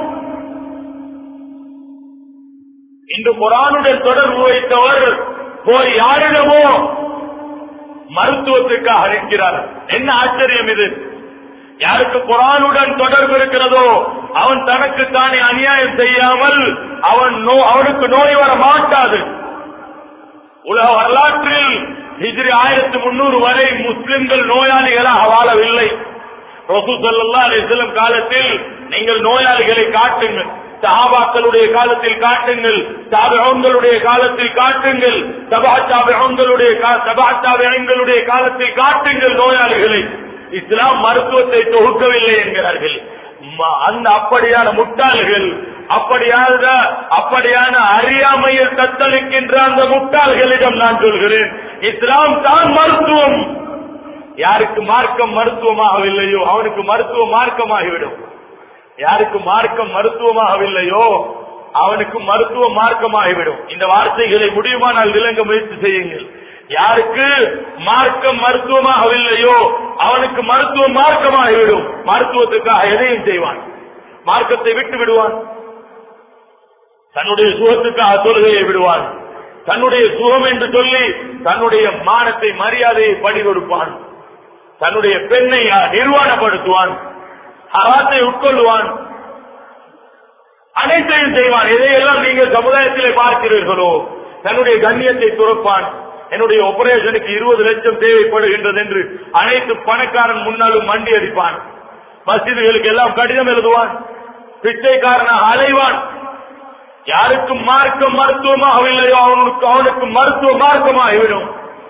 இன்று குரானுடன் தொடர்பு வைத்தவர் போய் யாரிடமோ மருத்துவத்துக்காக நிற்கிறார் என்ன ஆச்சரியம் இது யாருக்கு குரானுடன் தொடர்பு இருக்கிறதோ அவன் தனக்கு தானே அநியாயம் செய்யாமல் அவன் அவனுக்கு நோய் வர மாட்டாது உலக வரலாற்றில் ஹிஜ்ரி ஆயிரத்தி முன்னூறு வரை முஸ்லிம்கள் நோயாளிகளாக வாழவில்லை ரசூசல்லா அலிஸ்லம் காலத்தில் நீங்கள் நோயாளிகளை காட்டுங்கள் சஹாபாக்களுடைய காலத்தில் காட்டுங்கள் தாபிகளுடைய காலத்தில் காட்டுங்கள் சபா தாபிகளுடைய சபா தாபிகளுடைய காலத்தில் காட்டுங்கள் நோயாளிகளை இஸ்லாம் மருத்துவத்தை தொகுக்கவில்லை என்கிறார்கள் அந்த அப்படியான முட்டாள்கள் அப்படியான அப்படியான அறியாமையில் தத்தளிக்கின்ற அந்த முட்டாள்களிடம் நான் சொல்கிறேன் இஸ்லாம் தான் மருத்துவம் யாருக்கு மார்க்கம் மருத்துவமாகவில்லையோ அவனுக்கு மருத்துவ மார்க்கமாகிவிடும் யாருக்கு மார்க்கம் மருத்துவமாகவில்லையோ அவனுக்கு மருத்துவ மார்க்கமாகிவிடும் இந்த வார்த்தைகளை முடியுமானால் விளங்க முயற்சி செய்யுங்கள் யாருக்கு மார்க்கம் மருத்துவமாகவில்லையோ அவனுக்கு மருத்துவ மார்க்கமாகிவிடும் மருத்துவத்துக்காக எதையும் செய்வான் மார்க்கத்தை விட்டு விடுவான் தன்னுடைய சுகத்துக்காக தொழுகையை விடுவான் தன்னுடைய சுகம் என்று சொல்லி தன்னுடைய மானத்தை மரியாதையை படி கொடுப்பான் தன்னுடைய பெண்ணை நிர்வாணப்படுத்துவான் அராத்தை உட்கொள்ளுவான் அனைத்தையும் செய்வான் எதையெல்லாம் நீங்கள் சமுதாயத்திலே பார்க்கிறீர்களோ தன்னுடைய கண்ணியத்தை துறப்பான் என்னுடைய ஆபரேஷனுக்கு இருபது லட்சம் தேவைப்படுகின்றது என்று அனைத்து பணக்காரன் முன்னாலும் மண்டி அடிப்பான் மசிதிகளுக்கு எல்லாம் கடிதம் எழுதுவான் பிச்சைக்காரனாக அலைவான் யாருக்கு மார்க்கம் மருத்துவமாகவில்லையோ அவனுக்கு அவனுக்கு மருத்துவ மார்க்கமாகிவிடும்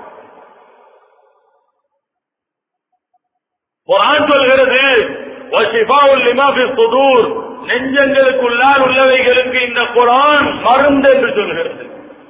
குரான் சொல்கிறது சுதூர் நெஞ்சங்களுக்குள்ளால் உள்ளவைகளுக்கு இந்த குரான் மருந்து என்று சொல்கிறது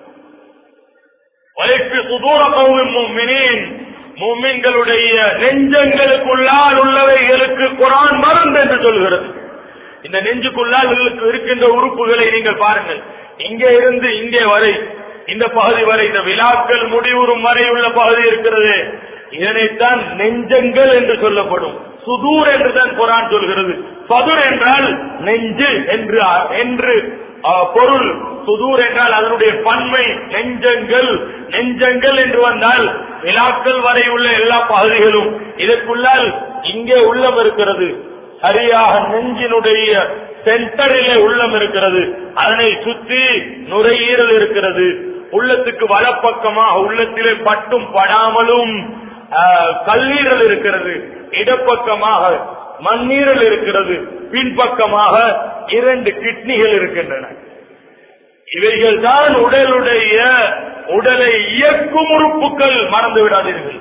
சுதூர கௌமின் மூமின்களுடைய நெஞ்சங்களுக்குள்ளால் உள்ளவைகளுக்கு குரான் மருந்து என்று சொல்கிறது இந்த நெஞ்சுக்குள்ளால் இருக்கின்ற உறுப்புகளை நீங்கள் பாருங்கள் இங்கே இருந்து இங்கே வரை இந்த பகுதி வரை இந்த விழாக்கள் முடிவுறும் வரை உள்ள பகுதி இருக்கிறது இதனைத்தான் நெஞ்சங்கள் என்று சொல்லப்படும் சுதூர் என்றுதான் குரான் சொல்கிறது பதுர் என்றால் நெஞ்சு என்று என்று பொருள் சுதூர் என்றால் அதனுடைய பன்மை நெஞ்சங்கள் நெஞ்சங்கள் என்று வந்தால் விழாக்கள் வரை உள்ள எல்லா பகுதிகளும் இதற்குள்ளால் இங்கே உள்ளம் இருக்கிறது சரியாக நெஞ்சினுடைய சென்டரிலே உள்ளம் இருக்கிறது அதனை சுற்றி நுரையீரல் இருக்கிறது உள்ளத்துக்கு வலப்பக்கமாக உள்ளத்திலே பட்டும் படாமலும் கல்லீரல் இருக்கிறது இடப்பக்கமாக மண்ணீரல் இருக்கிறது பின்பக்கமாக இரண்டு கிட்னிகள் இருக்கின்றன இவைகள் தான் உடலுடைய உடலை இயக்கும் உறுப்புகள் மறந்து விடாதீர்கள்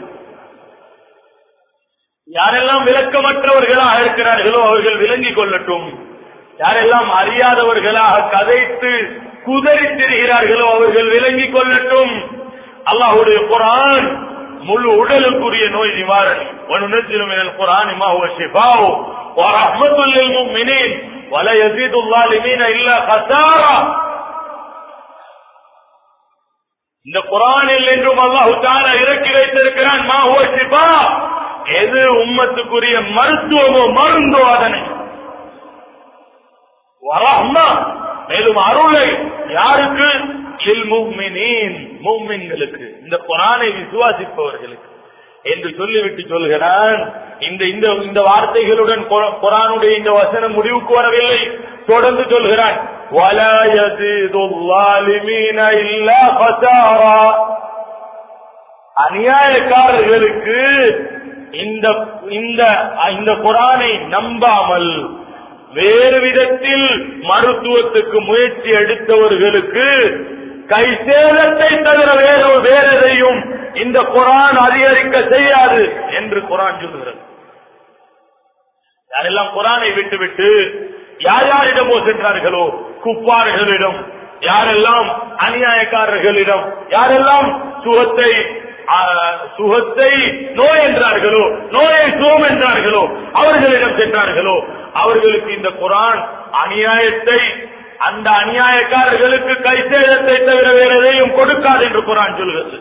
யாரெல்லாம் விளக்கமற்றவர்களாக இருக்கிறார்களோ அவர்கள் விளங்கிக் கொள்ளட்டும் யாரெல்லாம் அறியாதவர்களாக கதைத்து குதறி திரிகிறார்களோ அவர்கள் விளங்கிக் கொள்ளட்டும் அல்லாஹுடைய குரான் முழு உடலுக்குரிய நோய் நிவாரணி وننزل من القرآن ما هو شفاء ورحمة للمؤمنين ولا يزيد الظالمين إلا خسارة இந்த குரானில் என்றும் அல்லாஹு தாலா இறக்கி வைத்திருக்கிறான் மா ஹுவ ஷிஃபா எது உம்மத்துக்குரிய மருத்துவமோ மருந்தோ அதனை வரஹ்மா மேலும் அருளை யாருக்கு மூமின்களுக்கு இந்த குரானை விசுவாசிப்பவர்களுக்கு என்று சொல்லிவிட்டு சொல்கிறான் இந்த இந்த இந்த வார்த்தைகளுடன் குரானுடைய இந்த வசனம் முடிவுக்கு வரவில்லை தொடர்ந்து சொல்கிறான் அநியாயக்காரர்களுக்கு இந்த இந்த இந்த குரானை நம்பாமல் வேறு விதத்தில் மருத்துவத்துக்கு முயற்சி எடுத்தவர்களுக்கு கை சேதத்தை தவிர வேற வேற எதையும் இந்த குரான் அதிகரிக்க செய்யாது என்று குரான் சொல்கிறது யாரெல்லாம் குரானை விட்டுவிட்டு யார் யாரிடமோ சென்றார்களோ குப்பார்களிடம் யாரெல்லாம் அநியாயக்காரர்களிடம் யாரெல்லாம் சுகத்தை ஆ, சுகத்தை நோய் என்றார்களோ நோயை சுகம் என்றார்களோ அவர்களிடம் சென்றார்களோ அவர்களுக்கு இந்த குரான் அநியாயத்தை அந்த அநியாயக்காரர்களுக்கு கைசேதத்தை தவிர வேற எதையும் கொடுக்காது என்று குரான் சொல்கிறது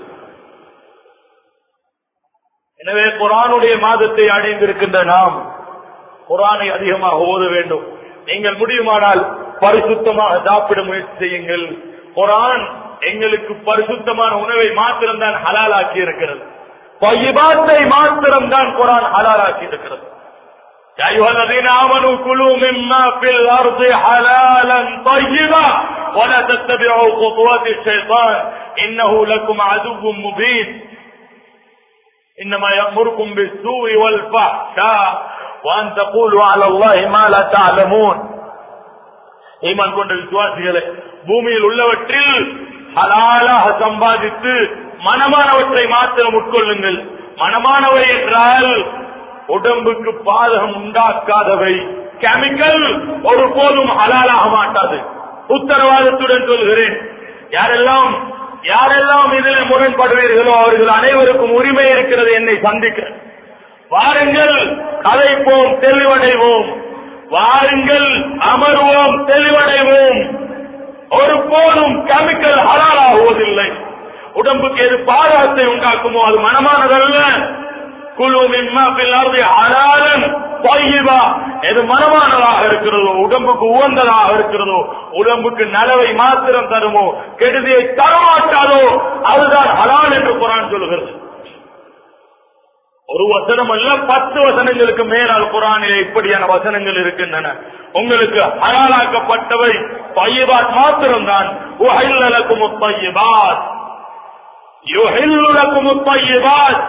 எனவே குரானுடைய மாதத்தை அடைந்திருக்கின்ற நாம் குரானை அதிகமாக ஓத வேண்டும் நீங்கள் முடியுமானால் பரிசுத்தமாக சாப்பிட முயற்சி செய்யுங்கள் குரான் எங்களுக்கு பரிசுத்தமான உணவை மாத்திரம்தான் ஹலாலாக்கி இருக்கிறது பையபாத்தை மாத்திரம்தான் குரான் ஹலாலாக்கி இருக்கிறது يا أيها الذين آمنوا كلوا مما في الأرض حلالا طيبا ولا تتبعوا خطوات الشيطان إنه لكم عدو مبين إنما يأمركم بالسوء والفحشاء وأن تقولوا على الله ما لا تعلمون ஈமான் கொண்ட விசுவாசிகளை பூமியில் உள்ளவற்றில் ஹலாலாக சம்பாதித்து மனமானவற்றை மாத்திரம் உட்கொள்ளுங்கள் மனமானவை என்றால் உடம்புக்கு பாதகம் உண்டாக்காதவை கெமிக்கல் ஒரு போதும் ஹலாலாக மாட்டாது உத்தரவாதத்துடன் சொல்கிறேன் யாரெல்லாம் யாரெல்லாம் இதில் முரண்படுவீர்களோ அவர்கள் அனைவருக்கும் உரிமை இருக்கிறது என்னை சந்திக்க வாருங்கள் கதைப்போம் தெளிவடைவோம் வாருங்கள் அமர்வோம் தெளிவடைவோம் ஒரு போதும் கெமிக்கல் ஹலாலாகுவதில்லை உடம்புக்கு எது பாதகத்தை உண்டாக்குமோ அது மனமானதல்ல குழு மின்மாப்பில் ஹலாலன் பையவா எது மனமானதாக இருக்கிறதோ உடம்புக்கு உகந்ததாக இருக்கிறதோ உடம்புக்கு நலவை மாத்திரம் தருமோ கெடுதியை தரமாட்டாதோ அதுதான் ஹலால் என்று குரான் சொல்கிறது ஒரு வசனம் அல்ல பத்து வசனங்களுக்கு மேலால் குரானிலே இப்படியான வசனங்கள் இருக்கின்றன உங்களுக்கு ஹலாலாக்கப்பட்டவை பையபாத் மாத்திரம்தான் உஹில்லலக்கும் பையபாத் யுஹில்லுலக்கும் பையபாத்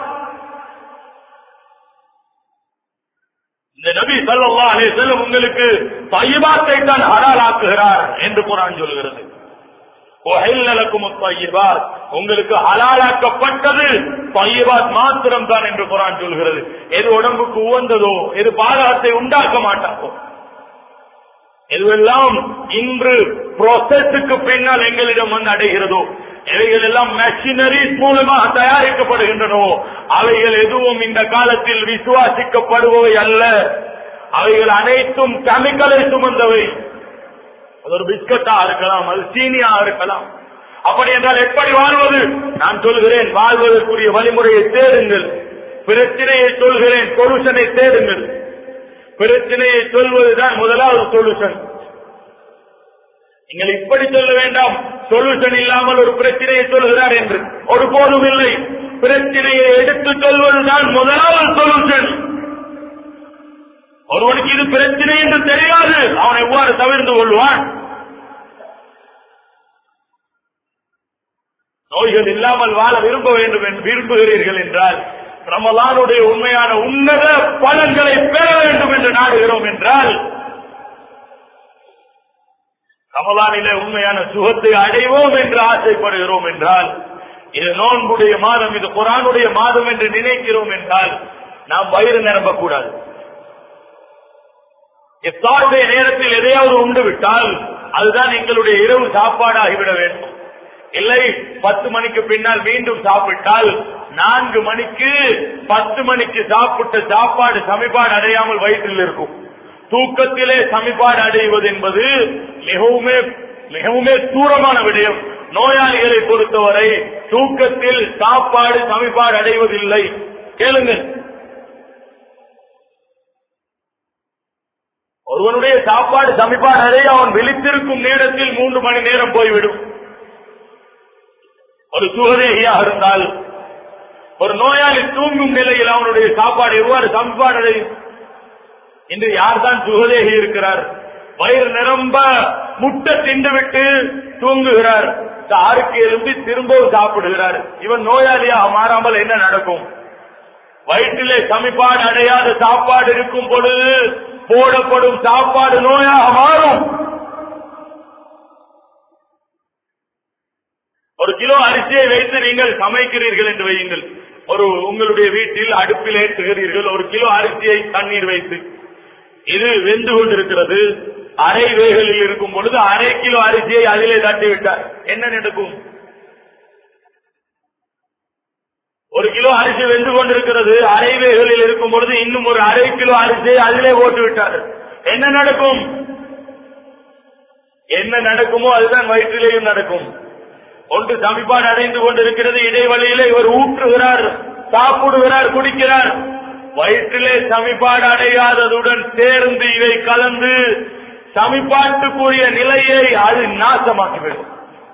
இந்த நபி ஸல்லல்லாஹு அலைஹி வஸல்லம் உங்களுக்கு பையபாத்தை தான் ஹலாலாக்குகிறார் என்று குரான் சொல்கிறது உஹில்லலக்கும் பையபாத் உங்களுக்கு ஹலாலாக்கப்பட்டது பையபாத் மாத்திரம் தான் என்று குரான் சொல்கிறது எது உடம்புக்கு உவந்ததோ எது பாதகத்தை உண்டாக்க மாட்டாதோ எதுவெல்லாம் இன்று ப்ரோசஸுக்கு பின்னால் எங்களிடம் வந்து அடைகிறதோ இவைகள் எல்லாம் மெஷினரிஸ் மூலமாக தயாரிக்கப்படுகின்றனவோ அவைகள் எதுவும் இந்த காலத்தில் விசுவாசிக்கப்படுபவை அல்ல அவைகள் அனைத்தும் கெமிக்கலை சுமந்தவை அது ஒரு பிஸ்கட்டா இருக்கலாம் அது சீனியா இருக்கலாம் அப்படி என்றால் எப்படி வாழ்வது நான் சொல்கிறேன் வாழ்வதற்குரிய வழிமுறையை தேடுங்கள் பிரச்சனையை சொல்கிறேன் சொல்யூஷனை தேடுங்கள் பிரச்சனையை சொல்வதுதான் முதலாவது சொல்யூஷன் நீங்கள் இப்படி சொல்ல வேண்டாம் சொல்யூஷன் இல்லாமல் ஒரு பிரச்சனையை சொல்கிறார் என்று ஒரு போதும் இல்லை பிரச்சனையை எடுத்து சொல்வதுதான் முதலாவது சொல்யூஷன் ஒருவனுக்கு இது பிரச்சனை என்று தெரியாது அவன் எவ்வாறு தவிர்த்து கொள்வான் நோய்கள் இல்லாமல் வாழ விரும்ப வேண்டும் என்று விரும்புகிறீர்கள் என்றால் ரமலானுடைய உண்மையான உன்னத பலன்களை பெற வேண்டும் என்று நாடுகிறோம் என்றால் ரமலானிலே உண்மையான சுகத்தை அடைவோம் என்று ஆசைப்படுகிறோம் என்றால் இது நோன்புடைய மாதம் இது குரானுடைய மாதம் என்று நினைக்கிறோம் என்றால் நாம் வயிறு நிரம்பக்கூடாது இஃப்தாருடைய நேரத்தில் எதையாவது உண்டு விட்டால் அதுதான் எங்களுடைய இரவு சாப்பாடாகிவிட வேண்டும் இல்லை பத்து மணிக்கு பின்னால் மீண்டும் சாப்பிட்டால் நான்கு மணிக்கு பத்து மணிக்கு சாப்பிட்ட சாப்பாடு சமிபாடு அடையாமல் வயிற்றில் இருக்கும் தூக்கத்திலே சமிபாடு அடைவது என்பது மிகவுமே மிகவுமே தூரமான விடயம் நோயாளிகளை பொறுத்தவரை தூக்கத்தில் சாப்பாடு சமிபாடு அடைவதில்லை கேளுங்கள் ஒருவனுடைய சாப்பாடு சமிப்பாடு அடைய அவன் விழித்திருக்கும் நேரத்தில் மூன்று மணி நேரம் போய்விடும் ஒரு சுகதேகியாக இருந்தால் ஒரு நோயாளி தூங்கும் நிலையில் அவனுடைய சாப்பாடு எவ்வாறு சமிப்பாடு அடையும் இன்று யார்தான் சுகதேகி இருக்கிறார் வயிறு நிரம்ப முட்டை திண்டுவிட்டு தூங்குகிறார் ஆறுக்கு எழும்பி திரும்பவும் சாப்பிடுகிறார் இவன் நோயாளியாக மாறாமல் என்ன நடக்கும் வயிற்றிலே சமிப்பாடு அடையாத சாப்பாடு இருக்கும் பொழுது போடப்படும் சாப்பாடு நோயாக மாறும் ஒரு கிலோ அரிசியை வைத்து நீங்கள் சமைக்கிறீர்கள் என்று வையுங்கள் ஒரு உங்களுடைய வீட்டில் அடுப்பில் ஏற்றுகிறீர்கள் ஒரு கிலோ அரிசியை தண்ணீர் வைத்து இது வெந்து கொண்டிருக்கிறது அரை வேகலில் இருக்கும் பொழுது அரை கிலோ அரிசியை அதிலே தட்டி விட்டார் என்ன நடக்கும் ஒரு கிலோ அரிசி வெந்து கொண்டிருக்கிறது அரை வேகலில் இருக்கும் பொழுது இன்னும் ஒரு அரை கிலோ அரிசியை அதிலே போட்டு விட்டார் என்ன நடக்கும் என்ன நடக்குமோ அதுதான் வயிற்றிலேயும் நடக்கும் ஒன்று சமிப்பாடு அடைந்து கொண்டிருக்கிறது இடைவெளியிலே இவர் ஊற்றுகிறார் சாப்பிடுகிறார் குடிக்கிறார் வயிற்றிலே சமிப்பாடு அடையாததுடன் சேர்ந்து இவை கலந்து சமிப்பாட்டுக்குரிய நிலையை அது நாசமாக்கிவிடும்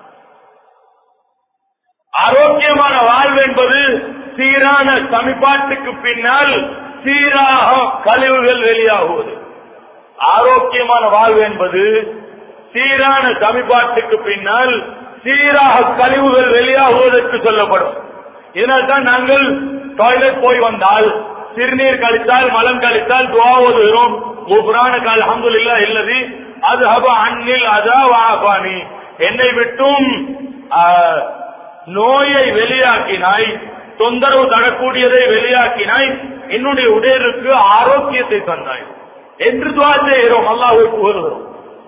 ஆரோக்கியமான வாழ்வு என்பது சீரான சமிப்பாட்டுக்கு பின்னால் சீராக கழிவுகள் வெளியாகுவது ஆரோக்கியமான வாழ்வு என்பது சீரான சமிப்பாட்டுக்கு பின்னால் சீராக கழிவுகள் வெளியாகுவதற்கு சொல்லப்படும் இதனால் தான் நாங்கள் டாய்லெட் போய் வந்தால் சிறுநீர் கழித்தால் மலம் கழித்தால் துவா ஓதுகிறோம் குபுரான கால் அஹமதுல்லா இல்லது அது ஹப அன்னில் அதா வாபானி என்னை விட்டும் ஆ, நோயை வெளியாக்கினாய் தொந்தரவு தரக்கூடியதை வெளியாக்கினாய் என்னுடைய உடலுக்கு ஆரோக்கியத்தை தந்தாய் என்று துவா செய்கிறோம் அல்லாஹ்வை புகழ்கிறோம்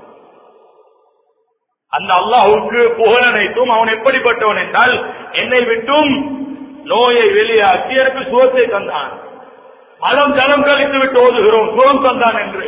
அந்த அல்லாஹுக்கு புகழ் அனைத்தும் அவன் எப்படிப்பட்டவன் என்றால் என்னை விட்டும் நோயை வெளியாக்கி எனக்கு சுகத்தை தந்தான் மலம் ஜலம் கழித்து விட்டு ஓதுகிறோம் சுகம் தந்தான் என்று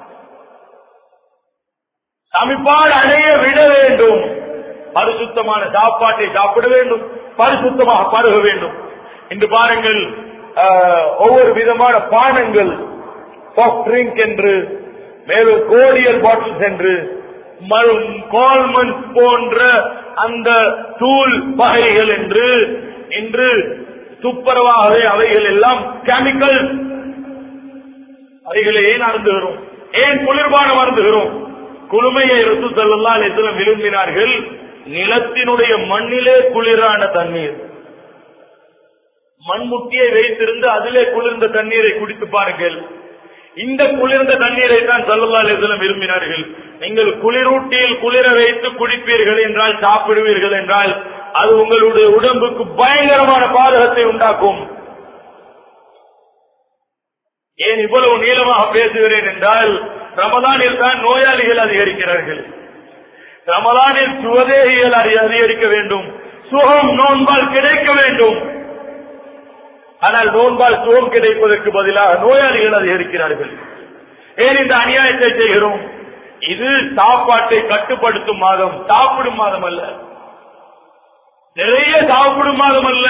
சமிப்பாடு அடைய விட வேண்டும் பரிசுத்தமான சாப்பாட்டை சாப்பிட வேண்டும் பரிசுத்தமாக பருக வேண்டும் இன்று பாருங்கள் ஆஹ், ஒவ்வொரு விதமான பானங்கள் சாஃப்ட் ட்ரிங்க் என்று மேலும் கோடியல் பாட்டில்ஸ் என்று கோல்மன் போன்ற அந்த தூள் வகைகள் என்று இன்று துப்புரவாகவே அவைகள் எல்லாம் கெமிக்கல் அவைகளை ஏன் அருந்துகிறோம் ஏன் குளிர்பானம் அருந்துகிறோம் குளுமையை ருசு செல்லலாம் எத்தனை விரும்பினார்கள் நிலத்தினுடைய மண்ணிலே குளிரான தண்ணீர் மண்முட்டியை வைத்திருந்து அதிலே குளிர்ந்த தண்ணீரை குடித்து பாருங்கள் இந்த குளிர்ந்த தண்ணீரை தான் சல்லல்லாஹு விரும்பினார்கள் நீங்கள் குளிரூட்டியில் குளிர வைத்து குடிப்பீர்கள் என்றால் சாப்பிடுவீர்கள் என்றால் அது உங்களுடைய உடம்புக்கு பயங்கரமான பாதகத்தை உண்டாக்கும் ஏன் இவ்வளவு நீளமாக பேசுகிறேன் என்றால் ரமதானில் தான் நோயாளிகள் அதிகரிக்கிறார்கள் ரமதானில் சுவதேகிகள் அதி- அதிகரிக்க வேண்டும் சுகம் நோன்பால் கிடைக்க வேண்டும் ஆனால் நோன்பால் சுகம் கிடைப்பதற்கு பதிலாக நோயாளிகள் அதிகரிக்கிறார்கள் ஏன் இந்த அநியாயத்தை செய்கிறோம் இது சாப்பாட்டை கட்டுப்படுத்தும் மாதம் சாப்பிடும் மாதம் அல்ல நிறைய சாப்பிடும் மாதம் அல்ல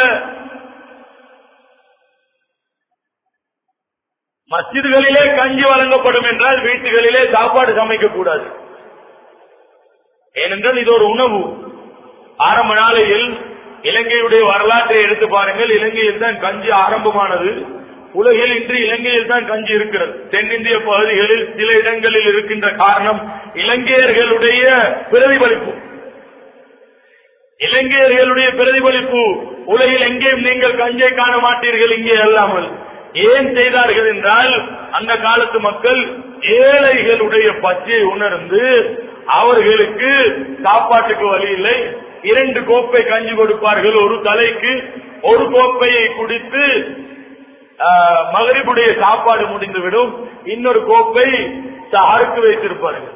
மஸ்ஜிதுகளிலே கஞ்சி வழங்கப்படும் என்றால் வீட்டுகளிலே சாப்பாடு சமைக்க கூடாது ஏனென்றால் இது ஒரு உணவு ஆரம்ப நாளையில் இலங்கையுடைய வரலாற்றை எடுத்து பாருங்கள் இலங்கையில் தான் கஞ்சி ஆரம்பமானது உலகில் இன்று இலங்கையில் தான் கஞ்சி இருக்கிறது தென்னிந்திய பகுதிகளில் சில இடங்களில் இருக்கின்ற காரணம் இலங்கையர்களுடைய பிரதிபலிப்பு இலங்கையர்களுடைய பிரதிபலிப்பு உலகில் எங்கேயும் நீங்கள் கஞ்சை காண மாட்டீர்கள் இங்கே அல்லாமல் ஏன் செய்தார்கள் என்றால் அந்த காலத்து மக்கள் ஏழைகளுடைய பச்சையை உணர்ந்து அவர்களுக்கு சாப்பாட்டுக்கு வழி இல்லை இரண்டு கோப்பை கஞ்சி கொடுப்பார்கள் ஒரு தலைக்கு ஒரு கோப்பையை குடித்து ஆஹ், மகரிபுடைய சாப்பாடு முடிந்துவிடும் இன்னொரு கோப்பை சாருக்கு வைத்திருப்பார்கள்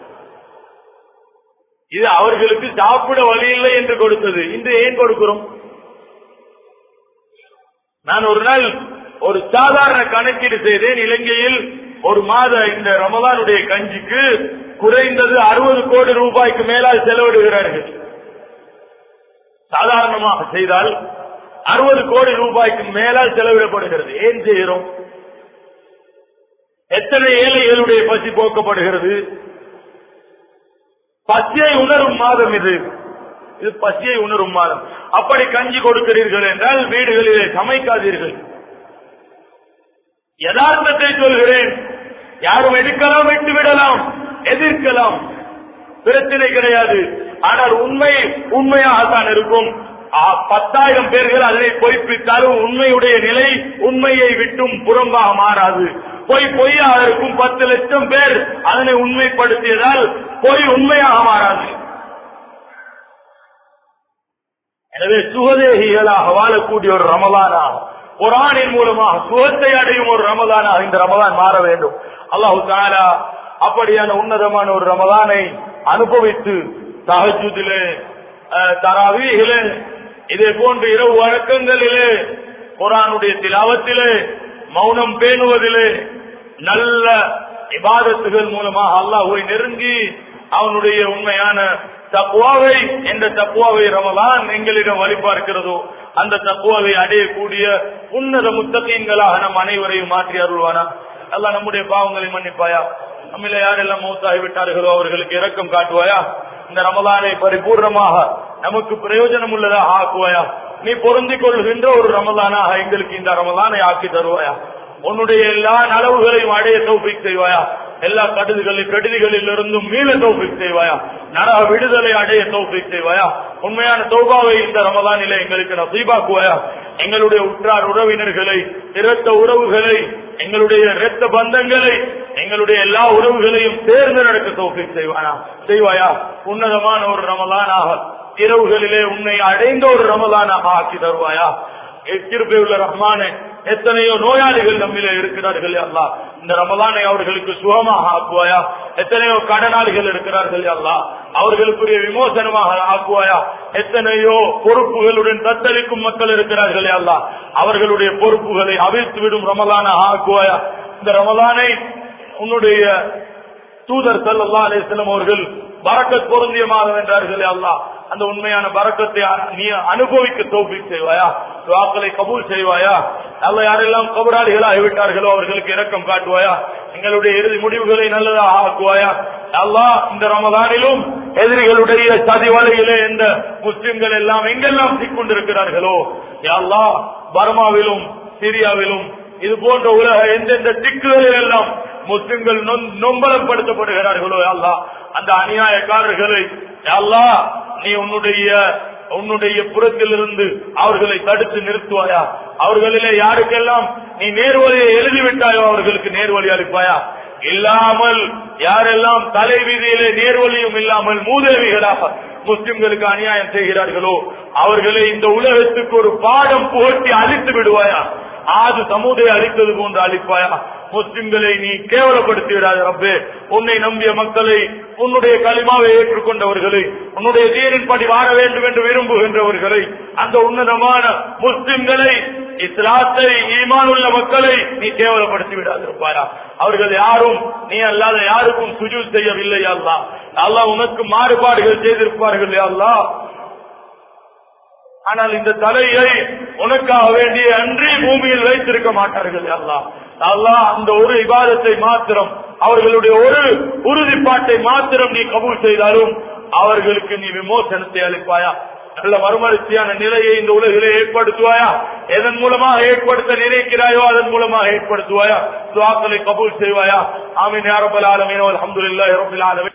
இது அவர்களுக்கு சாப்பிட வழி இல்லை என்று கொடுத்தது இன்று ஏன் கொடுக்கிறோம் நான் ஒரு நாள் ஒரு சாதாரண கணக்கீடு செய்தேன் இலங்கையில் ஒரு மாத இந்த ரமலானுடைய கஞ்சிக்கு குறைந்தது அறுபது கோடி ரூபாய்க்கு மேலால் செலவிடுகிறார்கள் சாதாரணமாக செய்தால் அறுபது கோடி ரூபாய்க்கு மேலால் செலவிடப்படுகிறது ஏன் செய்கிறோம் எத்தனை ஏழைகளுடைய பசி போக்கப்படுகிறது பசியை உணரும் மாதம் இது இது பசியை உணரும் மாதம் அப்படி கஞ்சி கொடுக்கிறீர்கள் என்றால் வீடுகளிலே சமைக்காதீர்கள் யதார்த்தத்தை சொல்கிறேன் யாரும் எடுக்கலாம் விட்டு விடலாம் எதிர்க்கலாம் பிரச்சனை கிடையாது ஆனால் உண்மை உண்மையாகத்தான் இருக்கும் ஆ, பத்தாயிரம் பேர்கள் அதனை பொய்ப்பித்தாலும் உண்மையுடைய நிலை உண்மையை விட்டும் புறம்பாக மாறாது பொய் பொய்யாக இருக்கும் பத்து லட்சம் பேர் அதனை உண்மைப்படுத்தியதால் பொய் உண்மையாக மாறாது எனவே சுகதேகிகளாக வாழக்கூடிய ஒரு ரமலானா குரானின் மூலமாக சுகத்தை அடையும் ஒரு ரமலானா இந்த ரமலான் மாற வேண்டும் அல்லாஹு தாலா அப்படியான உன்னதமான ஒரு ரமலானை அனுபவித்து தஹஜுதிலே தராவீகிலே இதே போன்ற இரவு வழக்கங்களிலே குரானுடைய திலாவத்திலே மௌனம் பேணுவதிலே நல்ல இபாதத்துகள் மூலமாக அல்லாஹுவை நெருங்கி அவனுடைய உண்மையான தக்குவாவை எந்த தக்குவாவை ரமலான் எங்களிடம் வழிபார்க்கிறதோ அந்த தக்குவாவை அடையக்கூடிய உன்னத முத்தகீன்களாக நம் அனைவரையும் மாற்றி அருள்வானா அல்லாஹ் நம்முடைய பாவங்களை மன்னிப்பாயா நம்மள யாரெல்லாம் மூத்தாகி விட்டார்களோ அவர்களுக்கு இரக்கம் காட்டுவாயா இந்த ரமலானை பரிபூர்ணமாக நமக்கு பிரயோஜனம் உள்ளதாக ஆக்குவாயா நீ பொருந்திக் கொள்கின்ற ஒரு ரமலானாக எங்களுக்கு இந்த ரமலானை ஆக்கி தருவாயா உன்னுடைய எல்லா நலவுகளையும் அடைய தௌபிக் செய்வாயா எல்லா கடுதிகளில் கெடுதிகளில் இருந்தும் மீள தௌபிக் செய்வாயா நரக விடுதலை அடைய தௌபிக் செய்வாயா உண்மையான தௌபாவை இந்த ரமலானில எங்களுக்கு நசீபாக்குவாயா எங்களுடைய உற்றார் உறவினர்களை இரத்த உறவுகளை எங்களுடைய இரத்த பந்தங்களை எங்களுடைய எல்லா உறவுகளையும் தேர்ந்து நடக்க தௌபிக் செய்வானா செய்வாயா உன்னதமான ஒரு ரமலானாக இரவுகளிலே உன்னை அடைந்த ஒரு ரமலானாக ஆக்கி தருவாயா கிருபை உள்ள ரஹ்மானே எத்தனையோ நோயாளிகள் நம்மிலே இருக்கிறார்கள் அல்லா இந்த ரமலானை அவர்களுக்கு சுகமாக ஆக்குவாயா எத்தனையோ கடனாளிகள் இருக்கிறார்கள் அல்லா அவர்களுக்குரிய விமோசனமாக ஆக்குவாயா எத்தனையோ பொறுப்புகளுடன் தத்தளிக்கும் மக்கள் இருக்கிறார்கள் அல்லா அவர்களுடைய பொறுப்புகளை அவிழ்த்து விடும் ரமலான ஆக்குவாயா இந்த ரமலானை உன்னுடைய தூதர் சல்லா அலிஸ்லம் அவர்கள் பறக்கத் பொருந்திய மாதம் என்றார்களே அல்லா அந்த உண்மையான பறக்கத்தை நீ அனுபவிக்க தோப்பி செய்வாயா துவாக்களை கபூல் செய்வாயா அல்ல யாரெல்லாம் கபராளிகள் ஆகிவிட்டார்களோ அவர்களுக்கு இரக்கம் காட்டுவாயா எங்களுடைய இறுதி முடிவுகளை நல்லதாக ஆக்குவாயா அல்லா இந்த ரமதானிலும் எதிரிகளுடைய சதி வலையிலே இந்த முஸ்லிம்கள் எல்லாம் எங்கெல்லாம் சிக்கொண்டிருக்கிறார்களோ அல்லா பர்மாவிலும் சிரியாவிலும் இது போன்ற உலக எந்தெந்த திக்குகளில் எல்லாம் முஸ்லிம்கள் நொம்பலப்படுத்தப்படுகிறார்களோ அல்லா அந்த அநியாயக்காரர்களை அல்லா நீ உன்னுடைய உன்னுடைய புறத்திலிருந்து அவர்களை தடுத்து நிறுத்துவாயா அவர்களிலே யாருக்கெல்லாம் நீ நேர்வழியை எழுதிவிட்டாயோ அவர்களுக்கு நேர்வழி அளிப்பாயா இல்லாமல் யாரெல்லாம் தலைவீதியிலே நேர்வழியும் இல்லாமல் மூதேவிகளாக முஸ்லிம்களுக்கு அநியாயம் செய்கிறார்களோ அவர்களை இந்த உலகத்துக்கு ஒரு பாடம் புகட்டி அழித்து விடுவாயா ஆது சமுதாய அளித்தது போன்று அளிப்பாயா முஸ்லிம்களை நீ கேவலப்படுத்தி விடாத ரப்பே உன்னை நம்பிய மக்களை உன்னுடைய களிமாவை ஏற்றுக்கொண்டவர்களை உன்னுடைய தீரின்படி வாழ வேண்டும் என்று விரும்புகின்றவர்களை அந்த உன்னதமான முஸ்லிம்களை இஸ்லாத்தை ஈமான் உள்ள மக்களை நீ கேவலப்படுத்தி விடாதிருப்பாரா அவர்கள் யாரும் நீ அல்லாத யாருக்கும் சுஜு செய்யவில்லை அல்லா அல்லா உனக்கு மாறுபாடுகள் செய்திருப்பார்கள் அல்லா ஆனால் இந்த தலையை உனக்காக வேண்டிய அன்றி பூமியில் வைத்திருக்க மாட்டார்கள் அல்லா அல்லா அந்த ஒரு விவாதத்தை மாத்திரம் அவர்களுடைய ஒரு உறுதிப்பாட்டை மாத்திரம் நீ கபூல் செய்தாலும் அவர்களுக்கு நீ விமோசனத்தை அளிப்பாயா நல்ல மறுமலர்ச்சியான நிலையை இந்த உலகிலே ஏற்படுத்துவாயா எதன் மூலமாக ஏற்படுத்த நினைக்கிறாயோ அதன் மூலமாக ஏற்படுத்துவாயா துவாக்களை கபூல் செய்வாயா ஆமீன் யாரபல் ஆலமீன் அல்ஹம்துலில்லாஹி ரப்பில் ஆலமீன்